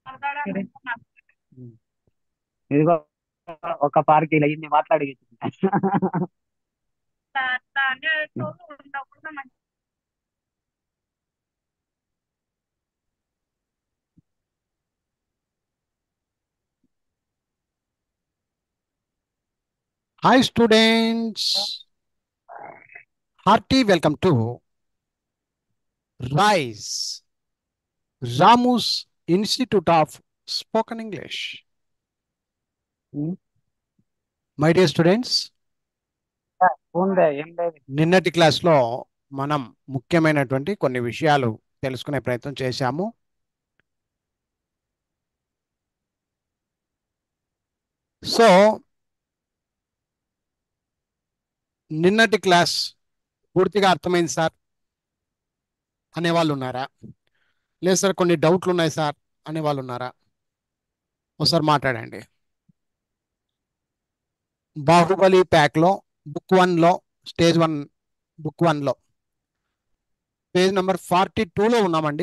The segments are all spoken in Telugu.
ఇదిగో ఒక పార్క్ ఇలా ఇన్ని మాట్లాడి Hi students, hearty welcome to RISE, Ramu's Institute of Spoken English. Hmm. My dear students, ఉందే ఏం లేదు నిన్నటి క్లాస్లో మనం ముఖ్యమైనటువంటి కొన్ని విషయాలు తెలుసుకునే ప్రయత్నం చేశాము సో నిన్నటి క్లాస్ పూర్తిగా అర్థమైంది సార్ అనేవాళ్ళు ఉన్నారా లేదు సార్ కొన్ని డౌట్లు ఉన్నాయి సార్ అనేవాళ్ళు ఉన్నారా ఒకసారి మాట్లాడండి బాహుబలి ప్యాక్లో బుక్ వన్లో స్టేజ్ వన్ బుక్ వన్లో పేజ్ నెంబర్ ఫార్టీ టూలో ఉన్నామండి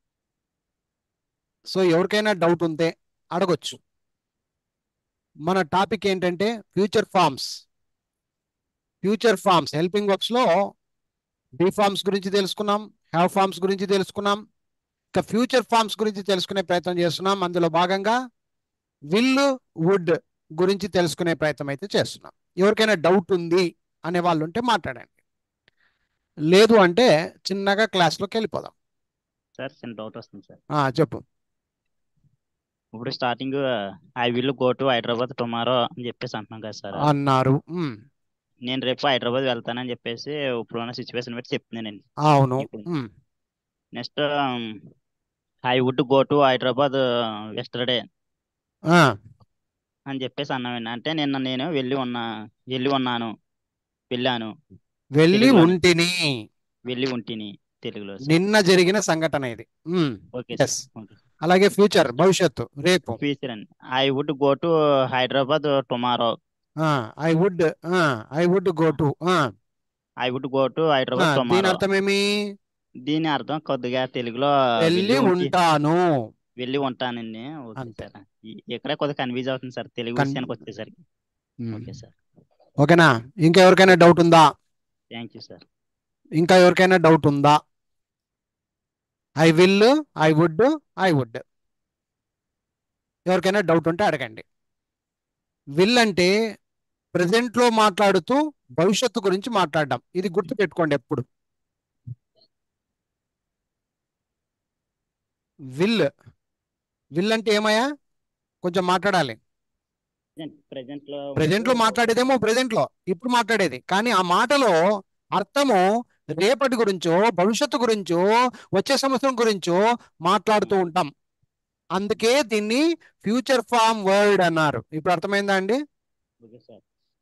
సో ఎవరికైనా డౌట్ ఉంటే అడగొచ్చు మన టాపిక్ ఏంటంటే future forms future forms helping వర్క్స్లో బీ ఫార్మ్స్ గురించి తెలుసుకున్నాం హ్యావ్ ఫార్మ్స్ గురించి తెలుసుకున్నాం ఇక ఫ్యూచర్ ఫార్మ్స్ గురించి తెలుసుకునే ప్రయత్నం చేస్తున్నాం అందులో భాగంగా విల్ వుడ్ గురించి తెలుసుకునే ప్రయత్నం అయితే చేస్తున్నాం ఎవరికైనా డౌట్ ఉంది అనే వాళ్ళు ఉంటే మాట్లాడండి లేదు అంటే చిన్నగా క్లాస్లోకి వెళ్ళిపోదాం సార్ చిన్న డౌట్ వస్తుంది సార్ ఆ, చెప్పు ఇప్పుడు starting I will go to Hyderabad tomorrow అని చెప్పేసి అంటున్నాం కదా సార్ అన్నారు ఉమ్, నేను రేపు హైదరాబాద్ వెళ్తానని చెప్పేసి ఇప్పుడున్న సిచ్యువేషన్ బట్టి చెప్తున్నానండి అవును ఇప్పుడు um, next I would go to Hyderabad yesterday ఆ, అని చెప్పేసి అన్నామండి అంటే నిన్న నేను వెళ్ళి ఉన్నా వెళ్ళి ఉన్నాను వెళ్ళాను వెళ్ళి తెలుగులో. ఉంటిని వెళ్ళి ఉంటిని తెలుగులో సార్ నిన్న జరిగిన సంఘటన ఇది um, okay yes. Sir okay అలాగే ఫ్యూచర్ భవిష్యత్తు రేపు ఫ్యూచర్ అండి I would go to Hyderabad tomorrow I would I would go to I would go to Hyderabad దీని టుమారో అర్థం ఏమి దీని అర్థం కొద్దిగా తెలుగులో వెళ్ళి వెళ్ళి ఉంటి ఉంటాను వెళ్ళి ఉంటానండి ఓకే అంతే. సార్ ఈ- ఇక్కడే కొద్దిగా కన్ఫ్యూజ్ అవుతుంది సార్ తెలుగు కన్- విషయానికి వచ్చేసరికి ఉమ్. ఓకే సార్ ఓకేనా ఇంకా ఎవరికైనా డౌట్ ఉందా థ్యాంక్ యూ సార్ ఇంకా ఎవరికైనా డౌట్ ఉందా I will I would I would ఎవరికైనా డౌట్ ఉంటే అడగండి విల్ అంటే present లో మాట్లాడుతూ భవిష్యత్తు గురించి మాట్లాడడం ఇది గుర్తు పెట్టుకోండి ఎప్పుడు విల్ విల్ అంటే ఏమయ్యా కొంచెం మాట్లాడాలి ప్రెసెంట్ లో ప్రెజెంట్ లో మాట్లాడేదేమో ప్రెజెంట్ లో ఇప్పుడు మాట్లాడేది కానీ ఆ మాటలో అర్థము రేపటి గురించో భవిష్యత్తు గురించో వచ్చే సంవత్సరం గురించో మాట్లాడుతూ ఉంటాం అందుకే దీన్ని ఫ్యూచర్ ఫామ్ వర్డ్ అన్నారు ఇప్పుడు అర్థమైందా అండి ఓకే సార్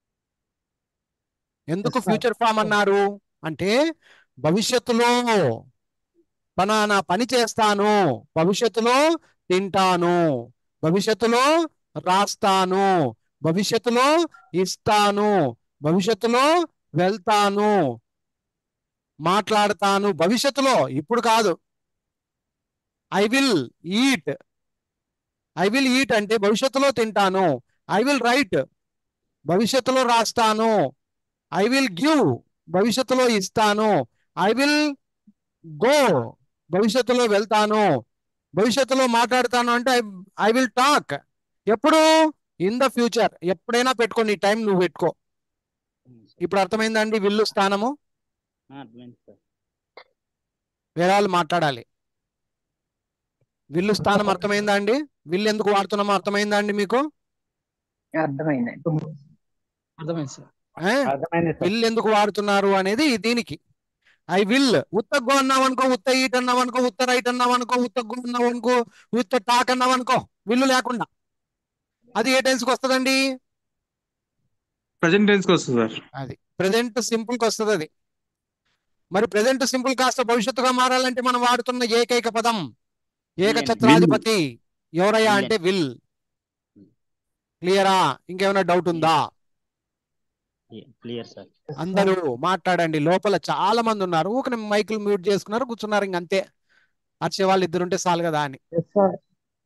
ఎందుకు Yes, sir. ఫ్యూచర్ ఫామ్ అన్నారు అంటే భవిష్యత్తులో పలానా పని చేస్తాను భవిష్యత్తులో తింటాను భవిష్యత్తులో రాస్తాను భవిష్యత్తులో ఇస్తాను భవిష్యత్తులో వెళ్తాను మాట్లాడతాను భవిష్యత్తులో ఇప్పుడు కాదు I will eat I will eat అంటే భవిష్యత్తులో తింటాను ఐ విల్ రైట్ భవిష్యత్తులో రాస్తాను ఐ విల్ గివ్ భవిష్యత్తులో ఇస్తాను ఐ విల్ గో భవిష్యత్తులో వెళ్తాను భవిష్యత్తులో మాట్లాడతాను అంటే ఐ విల్ టాక్ ఎప్పుడు ఇన్ ద ఫ్యూచర్ ఎప్పుడైనా పెట్టుకో నీ టైం నువ్వు పెట్టుకో ఇప్పుడు అర్థమైందండి విల్లు స్థానము అర్థమైంది సార్ వేరే వాళ్ళు మాట్లాడాలి విల్లు స్థానం అర్థమైందా అండి విల్లు ఎందుకు వాడుతున్నామో అర్థమైందా అండి మీకు అర్థమైంది అర్థమైంది సార్ ఏ? అర్థమైంది సార్ విల్ ఎందుకు వాడుతున్నారు అనేది దీనికి ఐ విల్ ఉత్త గో అన్నావు అనుకో ఉత్త ఈట్ అన్నావు అనుకో ఉత్త రైట్ అన్నావు అనుకో ఉత్త గో అన్నావు అనుకో ఉత్త టాక్ అన్నావు అనుకో విల్లు లేకుండా అది ఏ టెన్స్ కి వస్తుందండి ప్రజెంట్ టెన్స్ కి వస్తుంది సార్ అది ప్రెసెంట్ సింపుల్ కి వస్తుంది అది మరి ప్రెసెంట్ సింపుల్ కాస్త భవిష్యత్తుగా మారాలంటే మనం వాడుతున్న ఏకైక పదం ఏకఛత్రాధిపతి ఎవరయ్యా అంటే విల్ క్లియరా ఇంకేమైనా డౌట్ ఉందా క్లియర్ సార్ అందరూ మాట్లాడండి లోపల చాలా మంది ఉన్నారు ఊకనే మైకులు మ్యూట్ చేసుకున్నారు కూర్చున్నారు ఇంక అంతే అరిచే వాళ్ళు ఇద్దరు ఉంటే చాలు కదా అని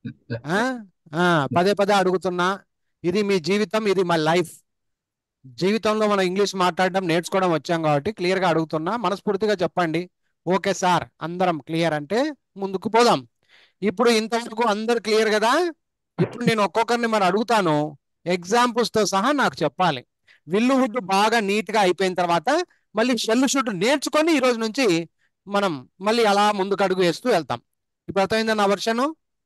ఆ? ఆ, పదే పదే అడుగుతున్నా ఇది మీ జీవితం ఇది మా లైఫ్ జీవితంలో మనం ఇంగ్లీష్ మాట్లాడడం నేర్చుకోవడం వచ్చాం కాబట్టి క్లియర్ గా అడుగుతున్నా మనస్ఫూర్తిగా చెప్పండి ఓకే సార్ అందరం క్లియర్ అంటే ముందుకు పోదాం ఇప్పుడు ఇంతవరకు అందరు క్లియర్ కదా ఇప్పుడు నేను ఒక్కొక్కరిని మరి అడుగుతాను ఎగ్జాంపుల్స్ తో సహా నాకు చెప్పాలి విల్లు హుడ్ బాగా నీట్ గా అయిపోయిన తర్వాత మళ్ళీ షెల్ షుడ్ నేర్చుకొని ఈ రోజు నుంచి మనం మళ్ళీ అలా ముందుకు అడుగు వేస్తూ వెళ్తాం ఇప్పుడు అర్థమైందా నా వర్షను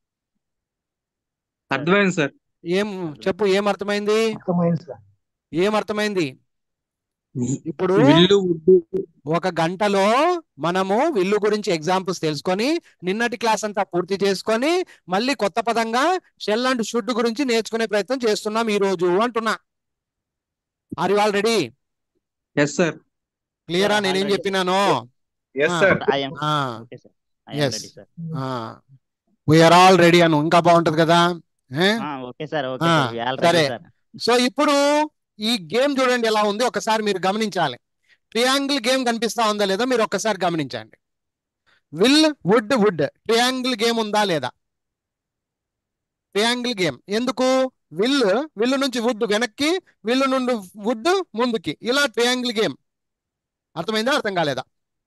అర్థమైంది సార్ ఏం చెప్పు ఏం అర్థమైంది అర్థమైంది సార్ ఏం అర్థమైంది ఇప్పుడు విల్లు వుడ్డు ఒక గంటలో మనము విల్లు గురించి ఎగ్జాంపుల్స్ తెలుసుకొని నిన్నటి క్లాస్ అంతా పూర్తి చేసుకొని మళ్ళీ కొత్త పదంగా షెల్ అండ్ షుడ్ గురించి నేర్చుకునే ప్రయత్నం చేస్తున్నాం ఈ రోజు అంటున్నా are you all ready yes sir క్లియరా Sir, నేనేం already. చెప్పినాను yes Ah. Sir I'm ah okay sir I'm Yes. Ready sir we're all ready అను ఇంకా బాగుంటది కదా ఏ? Okay sir okay Ah, sir all సరే. రెడీ సార్ సో ఇప్పుడు ఈ గేమ్ చూడండి ఎలా ఉంది ఒకసారి మీరు గమనించాలి ట్రియాంగిల్ గేమ్ కనిపిస్తా ఉందా లేదా మీరు ఒక్కసారి గమనించండి will would would triangle game ఉందా లేదా ట్రియాంగిల్ గేమ్ ఎందుకు విల్ విల్లు నుంచి వుడ్ వెనక్కి విల్లు నుండి వుడ్ ముందుకి ఇలా ట్రియాంగిల్ గేమ్ అర్థమైందా అర్థం కాలేదా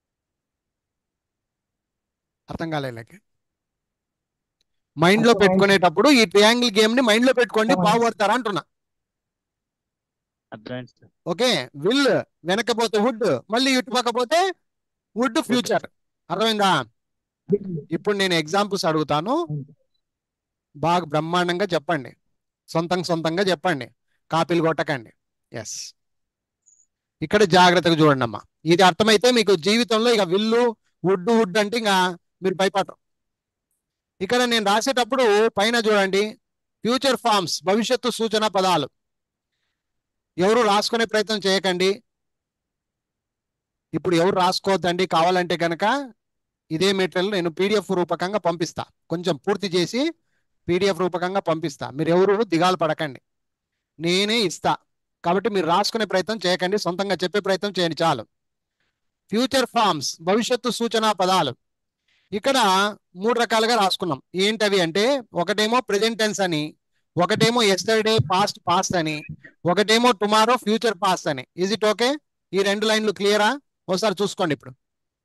అర్థం కాలేదు మైండ్ లో అర్థమైంది. పెట్టుకునేటప్పుడు ఈ ట్రియాంగిల్ గేమ్ ని మైండ్ లో పెట్టుకోండి అర్థమైంది. బాగుపడతారా అంటున్నా అర్థమైంది సార్ ఓకే విల్ వెనకపోతే వుడ్ మళ్ళీ ఇటు పక్కపోతే వుడ్ ఫ్యూచర్ అర్థమైందా ఇప్పుడు నేను ఎగ్జాంపుల్స్ అడుగుతాను బాగా బ్రహ్మాండంగా చెప్పండి సొంతం సొంతంగా చెప్పండి కాపీలు కొట్టకండి ఎస్ ఇక్కడ జాగ్రత్తగా చూడండి అమ్మా ఇది అర్థమైతే మీకు జీవితంలో ఇక విల్లు వుడ్ వుడ్ అంటే ఇంకా మీరు భయపడరు ఇక్కడ నేను రాసేటప్పుడు పైన చూడండి ఫ్యూచర్ ఫార్మ్స్ భవిష్యత్తు సూచన పదాలు ఎవరు రాసుకునే ప్రయత్నం చేయకండి ఇప్పుడు ఎవరు రాసుకోవద్దండి కావాలంటే కనుక ఇదే మెటీరియల్ నేను పీడిఎఫ్ రూపకంగా పంపిస్తా కొంచెం పూర్తి చేసి పీడిఎఫ్ రూపకంగా పంపిస్తా మీరు ఎవరు దిగాలు పడకండి నేనే ఇస్తా కాబట్టి మీరు రాసుకునే ప్రయత్నం చేయకండి సొంతంగా చెప్పే ప్రయత్నం చేయండి చాలు ఫ్యూచర్ ఫార్మ్స్ భవిష్యత్తు సూచన పదాలు ఇక్కడ మూడు రకాలుగా రాసుకున్నాం ఏంటవి అంటే ఒకటేమో ప్రెజెంట్ టెన్స్ అని ఒకటేమో ఎస్టర్డే పాస్ట్ పాస్ట్ అని ఒకటేమో టుమారో ఫ్యూచర్ పాస్ట్ అని ఈజ్ ఇట్ ఓకే ఈ రెండు లైన్లు క్లియరా ఒకసారి చూసుకోండి ఇప్పుడు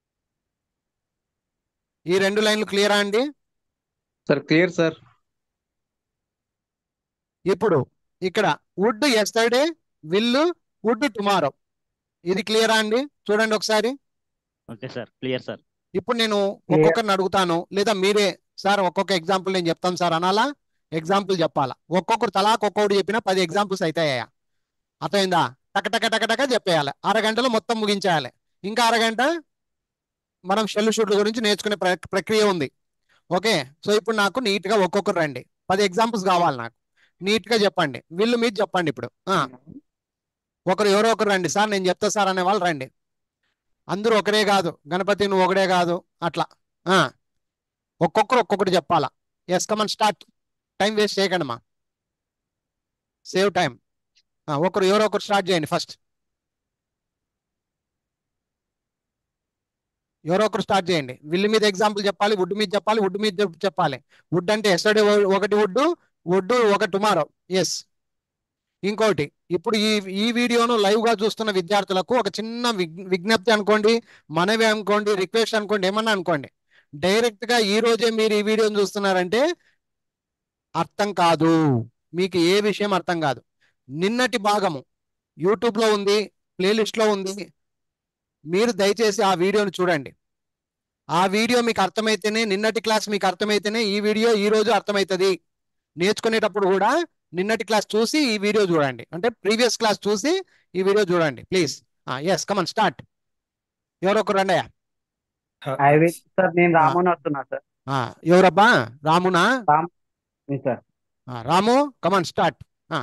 ఈ రెండు లైన్లు క్లియరా అండి సార్ క్లియర్ సార్ ఇప్పుడు ఇక్కడ would yesterday will would tomorrow ఇది క్లియరా అండి చూడండి ఒకసారి ఓకే సార్ క్లియర్ సార్ ఇప్పుడు నేను ఒక్కొక్కరిని అడుగుతాను లేదా మీరే సార్ ఒక్కొక్క ఎగ్జాంపుల్ నేను చెప్తాను సార్ అనాలా ఎగ్జాంపుల్ చెప్పాలా ఒక్కొక్కరు తలాకు ఒక్కొక్కటి చెప్పినా పది ఎగ్జాంపుల్స్ అవుతాయా అర్థమైందా టక టక టక టక చెప్పేయాలి అరగంటలో మొత్తం ముగించేయాలి ఇంకా అరగంట మనం షెల్ షూట్ల గురించి నేర్చుకునే ప్ర- ప్రక్రియ ఉంది ఓకే సో ఇప్పుడు నాకు నీట్ గా ఒక్కొక్కరు రండి పది ఎగ్జాంపుల్స్ కావాలి నాకు నీట్ గా చెప్పండి వీళ్ళు మీరు చెప్పండి ఇప్పుడు ఆ, ఒకరు ఎవరో ఒకరు రండి సార్ నేను చెప్తా సార్ అనే వాళ్ళు రండి అందరూ ఒకరే కాదు గణపతి నువ్వు ఒకడే కాదు అట్లా ఆ ఒక్కొక్కరు ఒక్కొక్కటి చెప్పాలా yes come on start time waste చేయకండి మా సేవ్ టైం ఒకరు ఎవరో ఒకరు స్టార్ట్ చేయండి ఫస్ట్ ఎవరో ఒకరు స్టార్ట్ చేయండి విల్లు మీద ఎగ్జాంపుల్ చెప్పాలి వుడ్ మీద చెప్పాలి వుడ్ మీద చెప్- చెప్పాలి వుడ్ అంటే ఎస్టర్డే ఒకటి వుడ్ వుడ్ ఒక టుమారో ఎస్ ఇంకోటి ఇప్పుడు ఈ ఈ వీడియోను లైవ్ గా చూస్తున్న విద్యార్థులకు ఒక చిన్న విగ్- విజ్ఞప్తి అనుకోండి మనవి అనుకోండి రిక్వెస్ట్ అనుకోండి ఏమన్నా అనుకోండి డైరెక్ట్ గా ఈ రోజే మీరు ఈ వీడియోని చూస్తున్నారంటే అర్థం కాదు మీకు ఏ విషయం అర్థం కాదు నిన్నటి భాగము యూట్యూబ్ లో ఉంది ప్లేలిస్ట్ లో ఉంది మీరు దయచేసి ఆ వీడియోని చూడండి ఆ వీడియో మీకు అర్థమైతేనే నిన్నటి క్లాస్ మీకు అర్థమైతేనే ఈ వీడియో ఈ రోజు అర్థమవుతుంది నేర్చుకునేటప్పుడు కూడా నిన్నటి క్లాస్ చూసి ఈ వీడియో చూడండి అంటే ప్రీవియస్ క్లాస్ చూసి ఈ వీడియో చూడండి ప్లీజ్ ఎస్ కమన్ స్టార్ట్ ఎవరొకరు రండి ఐ విల్ సార్ నేను రాముని వస్తున్నా సార్ ఆ, ఎవరబ్బా రామునా సార్ ఆ, Ramu come on start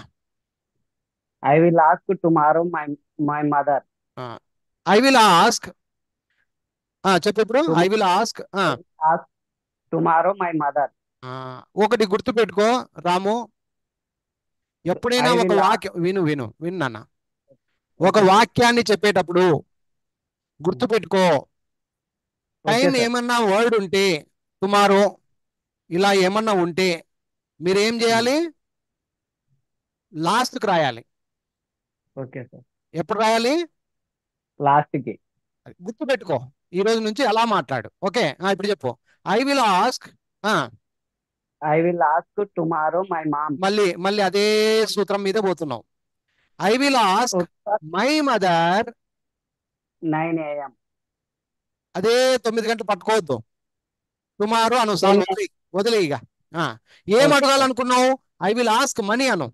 I will ask tomorrow my my mother I will ask చెప్పు ఇప్పుడు I will ask ask tomorrow my mother ఒకటి గుర్తు పెట్టుకో రాము ఎప్పుడైనా I ఒక will వాక్యం విను విను విను నాన్న ఒక వాక్యాన్ని చెప్పేటప్పుడు గుర్తు పెట్టుకో ఓకే పైన సార్ ఏమన్నా వర్డ్ ఉంటే టుమారో ఇలా ఏమన్నా ఉంటే మీరు ఏం చేయాలి లాస్ట్ కి రాయాలి ఓకే సార్ ఎప్పుడు రాయాలి లాస్ట్ కి గుర్తు పెట్టుకో ఈ రోజు నుంచి అలా మాట్లాడు ఓకే ఆ, ఇప్పుడు చెప్పు I will ask I will ask tomorrow my mom మళ్ళీ మళ్ళీ అదే సూత్రం మీద పోతున్నావు I will ask my mother nine AM అదే తొమ్మిది గంటలు పట్టుకోవద్దు టుమారో అను చాలు నేను- వదిలేయ్, వదిలేయ్ ఇక ఆ, ఏం Okay. అడగాలనుకున్నావు ఐ విల్ ఆస్క్ మనీ అను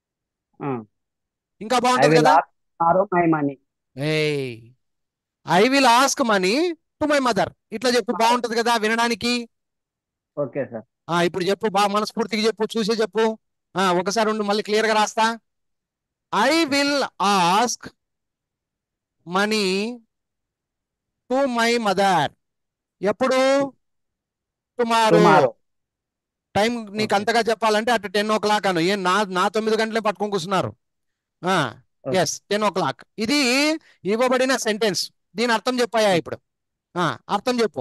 ఇంకా ఐ బాగుంటది విల్ కదా ఆస్క్ టుమారో మై మనీ ఏయ్ I will ask money to my mother ఇట్లా చెప్పు బాగుంటది కదా వినడానికి ఓకే సార్ ఆ ఇప్పుడు చెప్పు బాగా మనస్ఫూర్తిగా చెప్పు చూసే చెప్పు ఆ ఒకసారి ఉండు మళ్ళీ క్లియర్ గా రాస్తా I will ask money to my mother ఎప్పుడు టుమారో టుమారో టైం నీకు Okay. అంతగా చెప్పాలంటే అటు టెన్ ఓ క్లాక్ అను ఏం నా నా తొమ్మిది గంటలే పట్టుకొని కూర్చున్నారు Okay. Yes ten o'clock ఇది ఇవ్వబడిన సెంటెన్స్ దీని అర్థం చెప్పాయా ఇప్పుడు ఆ అర్థం చెప్పు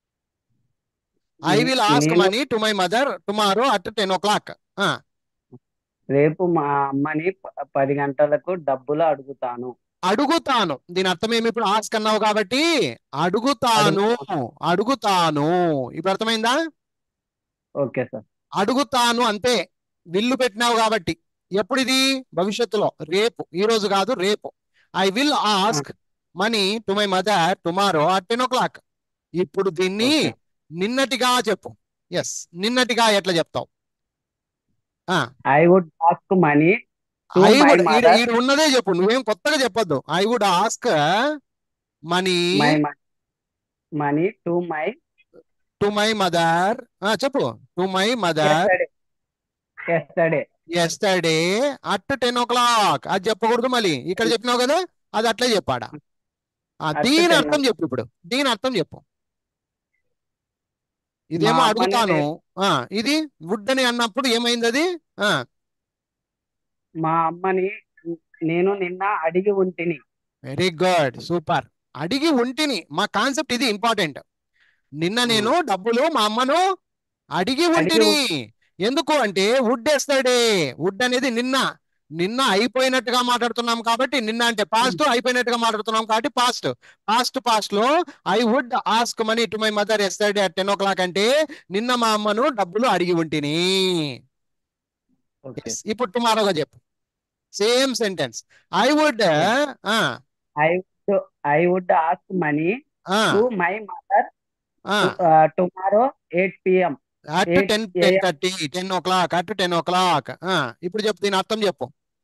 ఐ విల్ ఆస్క్ నేను money to my mother tomorrow at ten o'clock రేపు మా అమ్మని ప- పది గంటలకు డబ్బులు అడుగుతాను అడుగుతాను దీని అర్థం ఏమి ఇప్పుడు ఆస్క్ అన్నావు కాబట్టి అడుగుతాను అడుగుతాను ఇప్పుడు అర్థమైందా ఓకే సార్ అడుగుతాను అంతే విల్లు పెట్టినావు కాబట్టి ఎప్పుడు ఇది భవిష్యత్తులో రేపు ఈ రోజు కాదు రేపు I will ask money to my mother tomorrow at ten o'clock ఇప్పుడు దీన్ని Okay. నిన్నటిగా చెప్పు ఎస్ నిన్నటిగా ఎట్లా చెప్తావు I would ask money to I my would mother ఈడ ఉన్నదే చెప్పు నువ్వేం కొత్తగా చెప్పొద్దు I would ask money my money to my to my mother చెప్పు to my mother yesterday yesterday at ten o'clock అది చెప్పకూడదు మళ్ళీ ఇక్కడ చెప్పినావు కదా అది అట్లే చెప్పాడా ఆ, At దీని 10 అర్థం చెప్పు ఇప్పుడు దీని అర్థం చెప్పు ఇదేమో మా అమ్మని అడుగుతాను ఆ ఇది వుడ్ అని అన్నప్పుడు ఏమైంది అది ఆ మా అమ్మని నేను నిన్న అడిగి ఉంటిని వెరీ గుడ్ సూపర్ అడిగి ఉంటిని మా కాన్సెప్ట్ ఇది ఇంపార్టెంట్ నిన్న నేను డబ్బులు మా అమ్మను అడిగి ఉంటిని ఎందుకు అంటే వుడ్ ఎస్టర్డే వుడ్ అనేది నిన్న నిన్న అయిపోయినట్టుగా మాట్లాడుతున్నాం కాబట్టి నిన్న అంటే పాస్ట్ అయిపోయినట్టుగా మాట్లాడుతున్నాం కాబట్టి పాస్ట్ పాస్ట్ పాస్ట్ లో I would ask money to my mother yesterday at ten o'clock అంటే నిన్న మా అమ్మను డబ్బులు అడిగి ఉంటిని ఓకే Yes. ఇప్పుడు టుమారోగా చెప్పు same sentence I would I I would ask money to my mother tomorrow eight PM at Eight ten ten AM. Thirty ten o'clock at ten o'clock ఇప్పుడు చెప్పు దీని అర్థం చెప్పు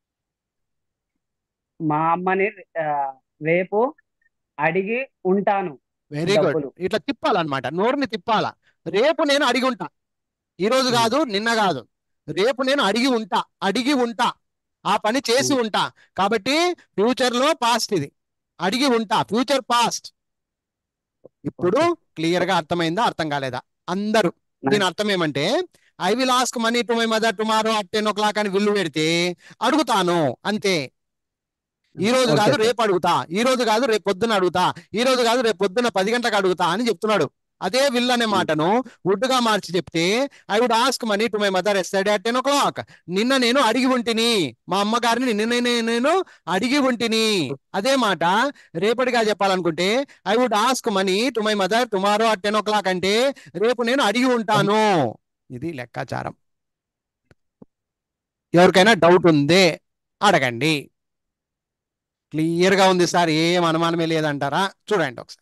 మా అమ్మని ఆ, రేపు అడిగి ఉంటాను వెరీ గుడ్ డబ్బులు. ఇట్లా తిప్పాలన్నమాట నోరుని తిప్పాలా రేపు నేను అడిగి ఉంటా ఈ రోజు Hmm. కాదు నిన్న కాదు రేపు నేను అడిగి ఉంటా అడిగి ఉంటా ఆ పని చేసి ఉంటా కాబట్టి ఫ్యూచర్ లో పాస్ట్ ఇది అడిగి ఉంటా ఫ్యూచర్ పాస్ట్ ఇప్పుడు క్లియర్ గా అర్థమైందా అర్థం కాలేదా అందరూ దీని అర్థం ఏమంటే I will ask money to my mother tomorrow at ten o'clock అని విల్లు పెడితే అడుగుతాను అంతే ఈ రోజు Okay, కాదు sir. రేపు అడుగుతా ఈ రోజు కాదు రేపు పొద్దున అడుగుతా ఈ రోజు కాదు రేపు పొద్దున పది గంటలకు అడుగుతా అని చెప్తున్నాడు అదే విల్ అనే మాటను వుడ్ గా మార్చి చెప్తే I would ask money to my mother yesterday at ten o'clock నిన్న నేను అడిగి ఉంటిని మా అమ్మగారిని నిన్న నే- నేను అడిగి ఉంటిని అదే మాట రేపటిగా చెప్పాలనుకుంటే I would ask money to my mother tomorrow at ten o'clock అంటే రేపు నేను అడిగి ఉంటాను ఇది లెక్కాచారం ఎవరికైనా డౌట్ ఉందే అడగండి క్లియర్ గా ఉంది సార్ ఏం అనుమానమే లేదంటారా చూడండి ఒకసారి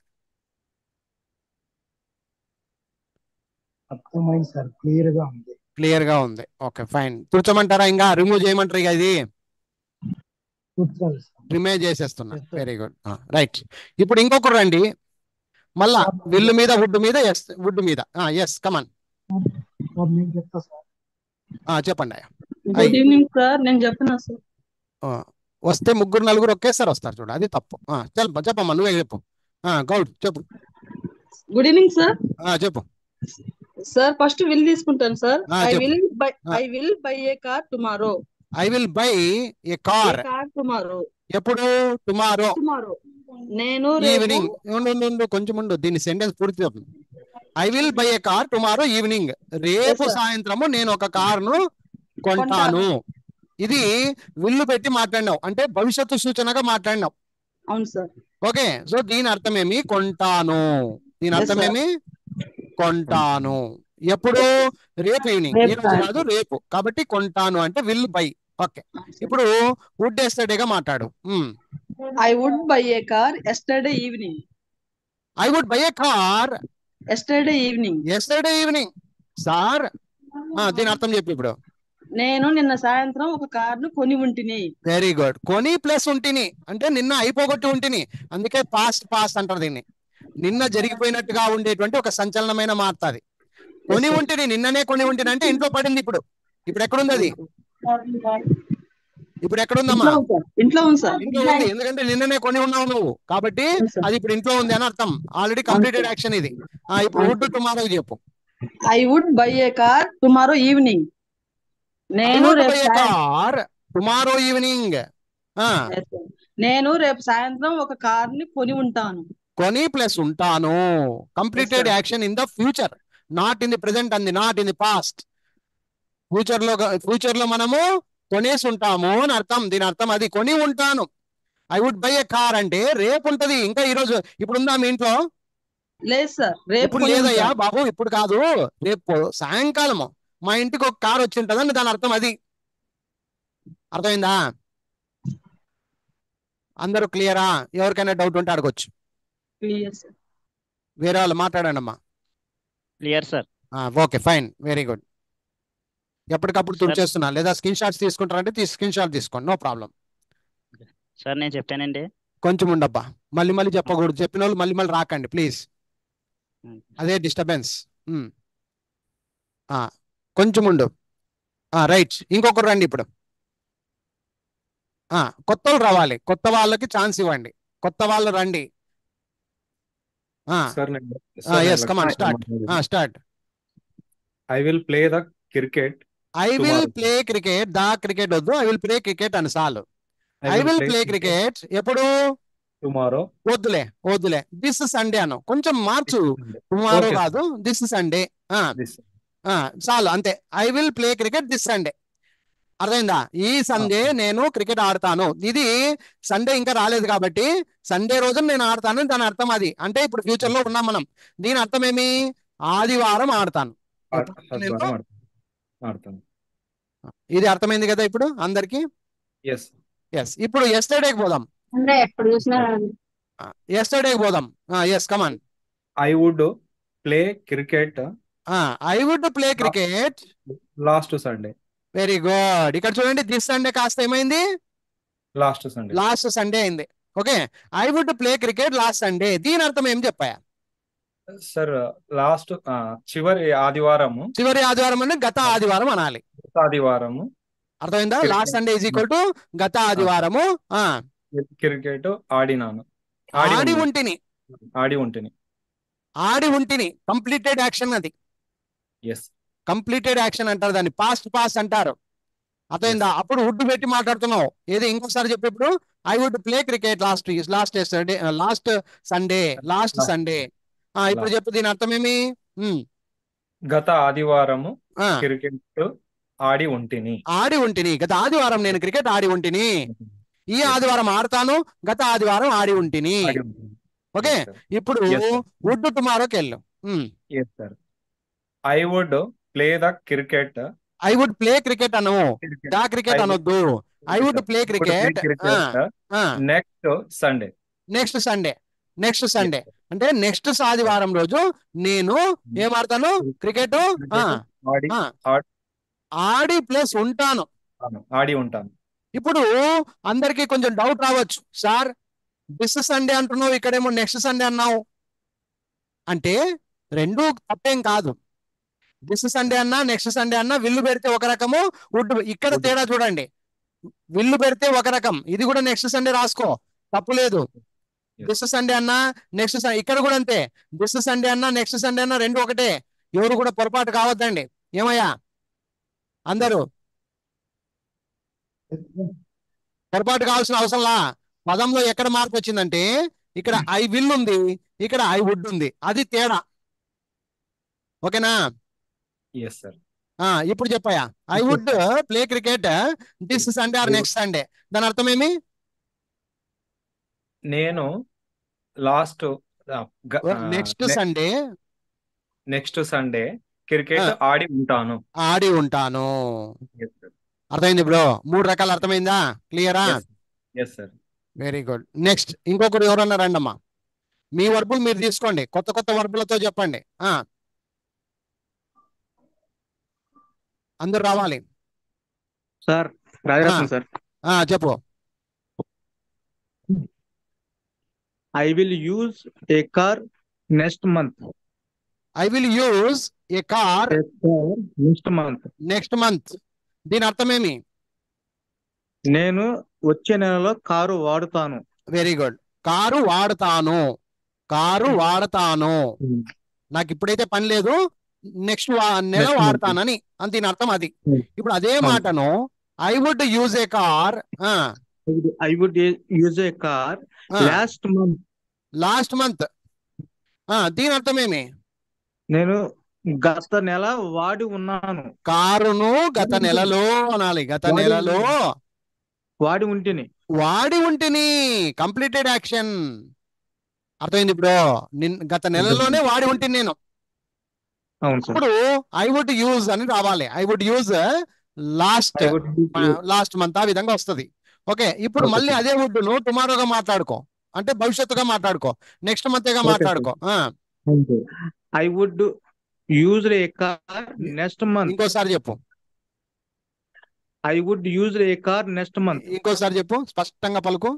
అర్థమైంది సార్ క్లియర్ గా ఉంది క్లియర్ గా ఉంది ఓకే ఫైన్ తుడచమంటారా ఇంకా రిమూవ్ చేయమంటారు ఇక ఇది కూర్చోాలి సార్ రిమూవ్ చేసేస్తున్నా Yes, sir. Very good right ఇప్పుడు ఇంకొకరు రండి మళ్ళా విల్లు మీద వుడ్ మీద ఎస్ వుడ్ మీద ఎస్ కమన్ సార్ నేను చెప్తా సార్ చెప్పండి అయ్యా గుడ్ ఈవినింగ్ సార్ నేను చెప్పిన సార్ ఆ, వస్తే ముగ్గురు నలుగురు ఒకేసారి వస్తారు చూడు అది తప్పు ఆ, చెప్ప చెప్పమ్మా నువ్వే చెప్పు ఆ, గౌడ్ చెప్పు గుడ్ ఈవినింగ్ సార్ ఆ, చెప్పు సార్ ఫస్ట్ విల్ తీసుకుంటాను సార్ ఆ, ఐ చెప్పు. విల్ బై ఆ. I will buy a car tomorrow I will buy a car car tomorrow ఎప్పుడు టుమారో టుమారో నేను రేపు ఈవినింగ్ ఉండు ఉండు, ఉండు కొంచెం ఉండు దీని సెంటెన్స్ పూర్తి చెప్పు I will buy a car tomorrow evening రేపు sir. సాయంత్రము నేను ఒక కారును కొంటాను ఇది విల్లు పెట్టి మాట్లాడినావు అంటే భవిష్యత్తు సూచనగా మాట్లాడినావు అవును సార్ ఓకే సో దీని అర్థం ఏమి కొంటాను దీని Yes, అర్థం sir. ఏమి కొంటాను ఎప్పుడు రేపు ఈవినింగ్ రేపు ఈ రోజు సాయంత్రం. కాదు రేపు కాబట్టి కొంటాను అంటే విల్ బై ఓకే ఇప్పుడు వుడ్ ఎస్టర్డేగా మాట్లాడు I would buy a car yesterday evening I would buy a car yesterday evening yesterday evening sir దీని అర్థం చెప్పు ఇప్పుడు నేను నిన్న సాయంత్రం ఒక కారును కొని ఉంటిని వెరీ గుడ్ కొని ప్లస్ ఉంటిని అంటే నిన్న అయిపోగొట్టి ఉంటిని అందుకే పాస్ట్ పాస్ట్ అంటారు దీన్ని నిన్న జరిగిపోయినట్టుగా ఉండేటువంటి ఒక సంచలనమైన మార్త అది కొని sir. ఉంటిని నిన్ననే కొని ఉంటిని అంటే ఇంట్లో పడింది ఇప్పుడు ఇప్పుడు ఎక్కడుంది అది ఇప్పుడు ఎక్కడుందమ్మా ఇంట్లో ఉంది సార్ ఇంట్లో ఉంది సార్ ఇంట్లో ఉంది ఎందుకంటే నిన్ననే కొని ఉన్నావు నువ్వు కాబట్టి Yes, sir. అది ఇప్పుడు ఇంట్లో ఉంది అని అర్థం ఆల్రెడీ కంప్లీటెడ్ యాక్షన్ ఇది ఆ, ఇప్పుడు వుడ్ టుమారో చెప్పు I would buy a car tomorrow evening నేను రేపు సాయం- car tomorrow evening Yes, sir. నేను రేపు సాయంత్రం ఒక కార్ ని కొని ఉంటాను కొని ప్లస్ ఉంటాను completed sir. Action in the future not in the present అంది not in the past future లో ఫ్యూచర్ లో మనము కొనేసి ఉంటాము అని అర్థం దీని అర్థం అది కొని ఉంటాను I would buy a car అంటే రేపు ఉంటది ఇంకా ఈ రోజు ఇప్పుడు ఉందా మీ ఇంట్లో లేదు సార్ రేపు ఇప్పుడు కొని లేదయ్యా ఉంటాను. బాబు ఇప్పుడు కాదు రేపు సాయంకాలము మా ఇంటికి ఒక కార్ వచ్చి ఉంటదని దాని అర్థం అది అర్థమైందా అందరూ క్లియరా ఎవరికైనా డౌట్ ఉంటే అడగొచ్చు Clear, sir. వేరే వాళ్ళు మాట్లాడండి అమ్మా clear sir okay fine very good ఎప్పటికప్పుడు Sir. తుడిచేస్తున్నా లేదా స్క్రీన్ షాట్స్ తీసుకుంటారంటే తీ స్క్రీన్ షాట్ తీసుకోండి నో ప్రాబ్లం సార్ నేను చెప్పానండి కొంచెం ఉండబ్బా మళ్ళీ మళ్ళీ చెప్పకూడదు చెప్పిన వాళ్ళు మళ్ళీ మళ్ళీ రాకండి ప్లీజ్ Hmm. అదే డిస్టర్బెన్స్ కొంచెం ఉండు రైట్ ఇంకొకరు రండి ఇప్పుడు ఆ, కొత్త వాళ్ళు రావాలి కొత్త వాళ్ళకి ఛాన్స్ ఇవ్వండి కొత్త వాళ్ళు రండి సార్ నేను yes come on start start I will play the cricket I will Tomorrow. Play cricket the cricket వద్దు ఐ విల్ ప్లే క్రికెట్ అని చాలు ఐ విల్ ప్లే క్రికెట్ ఎప్పుడు టుమారో వద్దులే వద్దులే దిస్ సండే అను కొంచెం మార్చు టుమారో Okay. కాదు దిస్ సండే చాలు అంతే I will play cricket this Sunday అర్థమైందా ఈ సండే నేను క్రికెట్ ఆడతాను ఇది సండే ఇంకా రాలేదు కాబట్టి సండే రోజున నేను ఆడతాను దాని అర్థం అది అంటే ఇప్పుడు ఫ్యూచర్ లో ఉన్నాం మనం దీని అర్థం ఏమి ఆదివారం ఆడతాను ఎప్పుడు నేను ఆడతాను ఇది అర్థమైంది కదా ఇప్పుడు అందరికి ఎస్ ఎస్ ఇప్పుడు ఎస్టర్డేకి పోదాం అంటే ఎప్పుడు చూసినా ఎస్టర్డేకి పోదాం yes come on I would play cricket I would play cricket last Sunday very good ఇక్కడ చూడండి దిస్ సండే కాస్త ఏమైంది లాస్ట్ సండే లాస్ట్ సండే అయింది okay I would play cricket last Sunday దీని అర్థం ఏం చెప్పాయా సార్ లాస్ట్ చివరి ఆదివారము చివరి ఆదివారం అంటే గత ఆదివారం అనాలి ఆదివారము అర్థమైందా Cricket. Last Sunday is equal to గత ఆదివారము ఆ క్రికెట్ ఆడినాను ఆడి ఉంది. ఉంటిని ఆడి ఉంటిని ఆడి ఉంటిని కంప్లీటెడ్ యాక్షన్ అది ఎస్ కంప్లీటెడ్ యాక్షన్ అంటారు దాన్ని పాస్ట్ పాస్ట్ అంటారు అర్థమైందా అప్పుడు వుడ్ పెట్టి మాట్లాడుతున్నావు ఏది ఇంకోసారి చెప్పేప్పుడు I would play cricket last last Sunday last Sunday last Last. Sunday ఇప్పుడు Last. చెప్పు దీని అర్థం ఏమి ఉమ్, గత ఆదివారము ఆ, క్రికెట్ ఆడి ఉంటిని ఆడి ఉంటిని గత ఆదివారం నేను క్రికెట్ ఆడి ఉంటిని ఈ Yes. ఆదివారం ఆడతాను గత ఆదివారం ఆడి ఉంటిని ఆడి ఉంటిని ఓకే ఇప్పుడు Yes, sir. వుడ్ టుమారోకి వెళ్ళు yes sir I would play the cricket I would play cricket అను దా క్రికెట్ అనొద్దు I would play cricket next Sunday next Sunday next Sunday అంటే నెక్స్ట్ ఆదివారం రోజు నేను ఏం ఆడతాను క్రికెట్ ఆడి ఆడి ప్లస్ ఉంటాను ఆడి ఉంటాను ఇప్పుడు అందరికీ కొంచెం డౌట్ రావచ్చు సార్ దిస్ సండే అంటున్నావు ఇక్కడేమో నెక్స్ట్ సండే అన్నావు అంటే రెండు తప్పేం కాదు దిస్ సండే అన్నా నెక్స్ట్ సండే అన్నా విల్లు పెడితే ఒక రకము వుడ్ ఇక్కడ Wood. తేడా చూడండి విల్లు పెడితే ఒక రకం ఇది కూడా నెక్స్ట్ సండే రాసుకో తప్పు లేదు Yes. దిస్ సండే అన్నా నెక్స్ట్ ఇక్కడ కూడా అంతే దిస్ సండే అన్నా నెక్స్ట్ సండే అన్నా రెండు ఒకటే ఎవరు కూడా పొరపాటు కావద్దండి ఏమయ్యా అందరూ పొరపాటు కావాల్సిన అవసరంలా పదంలో ఎక్కడ మార్పు వచ్చిందంటే ఇక్కడ ఐ విల్ ఉంది ఇక్కడ ఐ వుడ్ ఉంది అది తేడా ఓకేనా ఎస్ సార్ ఆ ఇప్పుడు చెప్పాయా I Okay, would play cricket this Sunday or next Sunday దాని అర్థం ఏమి నేను last next Sunday next Sunday cricket ఆ. ఆడి ఉంటాను ఆడి ఉంటాను ఎస్ సార్ అర్థమైంది బ్రో మూడు రకాలు అర్థమైందా క్లియరా yes sir very good next ఇంకొకరు ఎవరన్నా రండమ్మా మీ వర్బులు మీరు తీసుకోండి కొత్త కొత్త వర్బులతో చెప్పండి ఆ అందరు రావాలి సార్ రాజరత్నం ఆ. సార్ ఆ చెప్పు I will use a car next month I will use a car next month next month దీని అర్థం ఏమి నేను వచ్చే నెలలో కారు వాడుతాను వెరీ గుడ్ కారు వాడతాను కారు వాడతాను నాకు ఇప్పుడైతే పని లేదు నెక్స్ట్ నెల Next month. వాడతానని అని దీని అర్థం అది Hmm. ఇప్పుడు అదే అవును. మాటను I would use a car I would use a car last month last month దీని అర్థం ఏమి నేను గత నెల వాడి ఉన్నాను కారును గత నెలలో అనాలి గత వాడి నెలలో వాడి ఉంటేనే వాడి ఉంటిని కంప్లీటెడ్ యాక్షన్ అర్థమైంది ఇప్పుడు నిన్ గత నెలలోనే వాడి ఉంటుంది నేను అవును సార్ ఇప్పుడు ఐ వుడ్ యూజ్ అని రావాలి I would use last I would last month ఆ విధంగా వస్తది ఓకే ఇప్పుడు Okay, మళ్ళీ sir. అదే వుడ్ ను టుమారోగా మాట్లాడుకో అంటే భవిష్యత్తుగా మాట్లాడుకో నెక్స్ట్ మంత్ గా Okay, మాట్లాడుకో ఆ, I would use a car next month ఇంకోసారి చెప్పు I would use a car next month ఇంకోసారి చెప్పు స్పష్టంగా పలుకు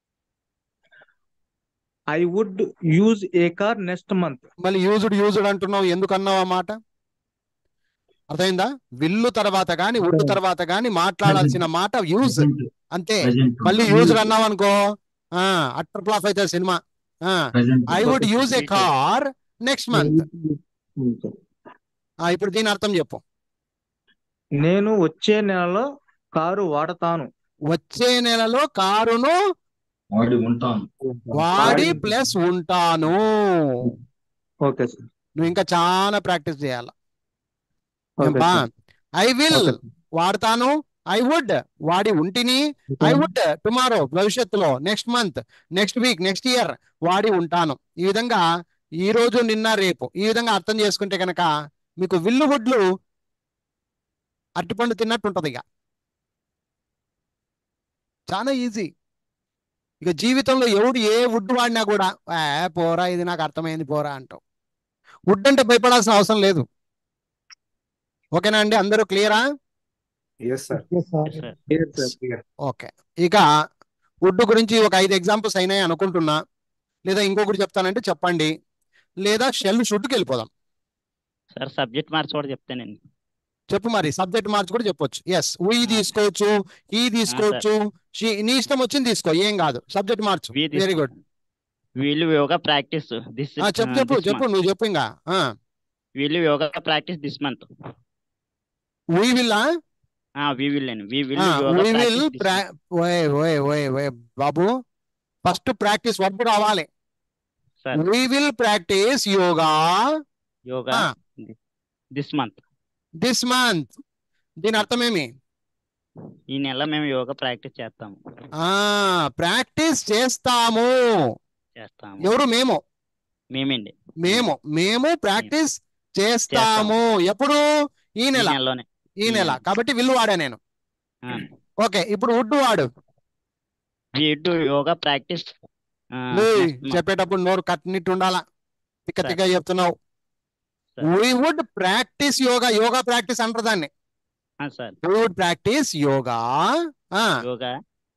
I would use a car next month మళ్ళీ యూజ్డ్ యూజ్డ్ అంటున్నావు ఎందుకు అన్నావు ఆ మాట అర్థమైందా విల్లు తర్వాత గాని ఉడ్డు తర్వాత గాని మాట్లాడాల్సిన మాట యూజ్ అంతే మళ్ళీ యూజ్డ్ అన్నావు అనుకో ఆ అట్టర్ ఫ్లాప్ అయితే సినిమా I would use a car next month ఇప్పుడు దీని అర్థం చెప్పు నేను వచ్చే నెలలో కారు వాడతాను వచ్చే నెలలో కారును వాడి ఉంటాను వాడి ప్లస్ ఉంటాను ఓకే సార్ నువ్వు ఇంకా చాలా ప్రాక్టీస్ చేయాలి okay sir I will okay వాడతాను ఐ వుడ్ వాడి ఉంటిని ఐ వుడ్ టుమారో భవిష్యత్తులో next month next week next year వాడి ఉంటాను ఈ విధంగా ఈ రోజు నిన్న రేపు ఈ విధంగా అర్థం చేసుకుంటే కనుక మీకు విల్లు వుడ్లు అరటిపండు తిన్నట్టు ఉంటది ఇక చాలా ఈజీ ఇక జీవితంలో ఎవడు ఏ వుడ్ వాడినా కూడా "ఆ, పోరా ఇది నాకు అర్థమైంది పోరా అంటావు వుడ్ అంటే భయపడాల్సిన అవసరం లేదు ఓకేనా అండి అందరూ క్లియరా yes sir okay sir sir Yes, sir. Okay ఇక వుడ్ గురించి ఒక ఐదు ఎగ్జాంపుల్స్ అయినాయి అనుకుంటున్నా లేదా ఇంకొకటి చెప్తానంటే చెప్పండి లేదా షెల్ షుడ్కి వెళ్ళిపోదాం సార్ సబ్జెక్ట్ మార్చి కూడా చెప్తానండి చెప్పు మరి సబ్జెక్ట్ మార్చి కూడా చెప్పొచ్చు ఎస్ ఉయ్ తీసుకోవచ్చు ఈ తీసుకోవచ్చు she- నీ ఇష్టం వచ్చింది తీసుకో ఏం కాదు సబ్జెక్ట్ మార్చు We వెరీ గుడ్ వీళ్ళు యోగా ప్రాక్టీస్ దిస్ చెప్పు చెప్పు చెప్పు నువ్వు చెప్పు ఇంకా వీళ్ళు yoga practice this month we will we will అండి వి విల్ వీ విల్ ఓయ్ ఓయ్ ఓయ్ ఓయ్ బాబు ఫస్ట్ ప్రాక్టీస్ వర్క్ రావాలి sir we will practice yoga yoga this month this month దీని అర్థం ఏమి ఈ నెల మేము యోగా ప్రాక్టీస్ చేస్తాము ఆ ప్రాక్టీస్ చేస్తాము చేస్తాము ఎవరు మేము మేమండి మేము మేము ప్రాక్టీస్ చేస్తాము ఎప్పుడు ఈ ఈ నెల నెలలోనే ఈ నెల కాబట్టి విల్లు వాడా నేను ఓకే ఇప్పుడు ఉడ్డు వాడు వి డు యోగా ప్రాక్టీస్ ఏయ్, చెప్పేటప్పుడు నోరు కట్టినట్టు ఉండాలా తిక్క సరే. తిక్క చెప్తున్నావు సరే. We would practice yoga yoga practice అంటారు దాన్ని sir we would practice yoga yoga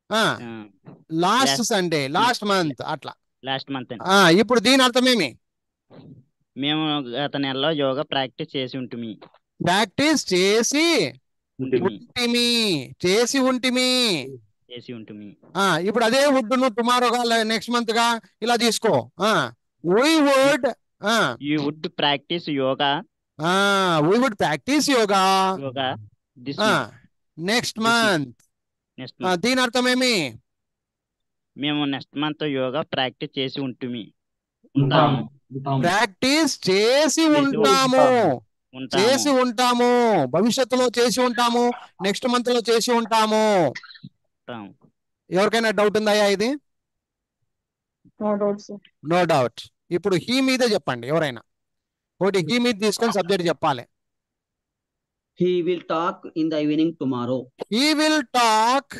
last Sunday last month అట్లా లాస్ట్ మంత్ అండి ఆ ఇప్పుడు దీని అర్థం ఏమి మేము గత నెలలో యోగా ప్రాక్టీస్ చేసి ఉంటుంది ప్రాక్టీస్ చేసి ఉంటుంది ఉంటిమి చేసి ఉంటిమి చేసి ఉంటుంది ఆ ఇప్పుడు అదే వుడ్ నువ్వు టుమారోగా నెక్స్ట్ మంత్ గా ఇలా తీసుకో ఆ వీ వుడ్ ఆ యూ వుడ్ ప్రాక్టీస్ యోగా ఆ we would practice yoga yoga this ఆ నెక్స్ట్ మంత్ నెక్స్ట్ దీని అర్థం ఏమి మేము నెక్స్ట్ మంత్ యోగా ప్రాక్టీస్ చేసి ఉంటుంది ఉంటాము ఉంటాము ప్రాక్టీస్ చేసి చేసి ఉంటాము ఉంటాము చేసి ఉంటాము భవిష్యత్తులో చేసి ఉంటాము నెక్స్ట్ మంత్ లో చేసి ఉంటాము ఉంటాము ఎవరికైనా డౌట్ ఉందా ఇది no doubt sir no doubt ఇప్పుడు హీ మీదే చెప్పండి ఎవరైనా ఒకటి హీ మీద తీసుకొని సబ్జెక్ట్ చెప్పాలి He will talk in the evening tomorrow. He will talk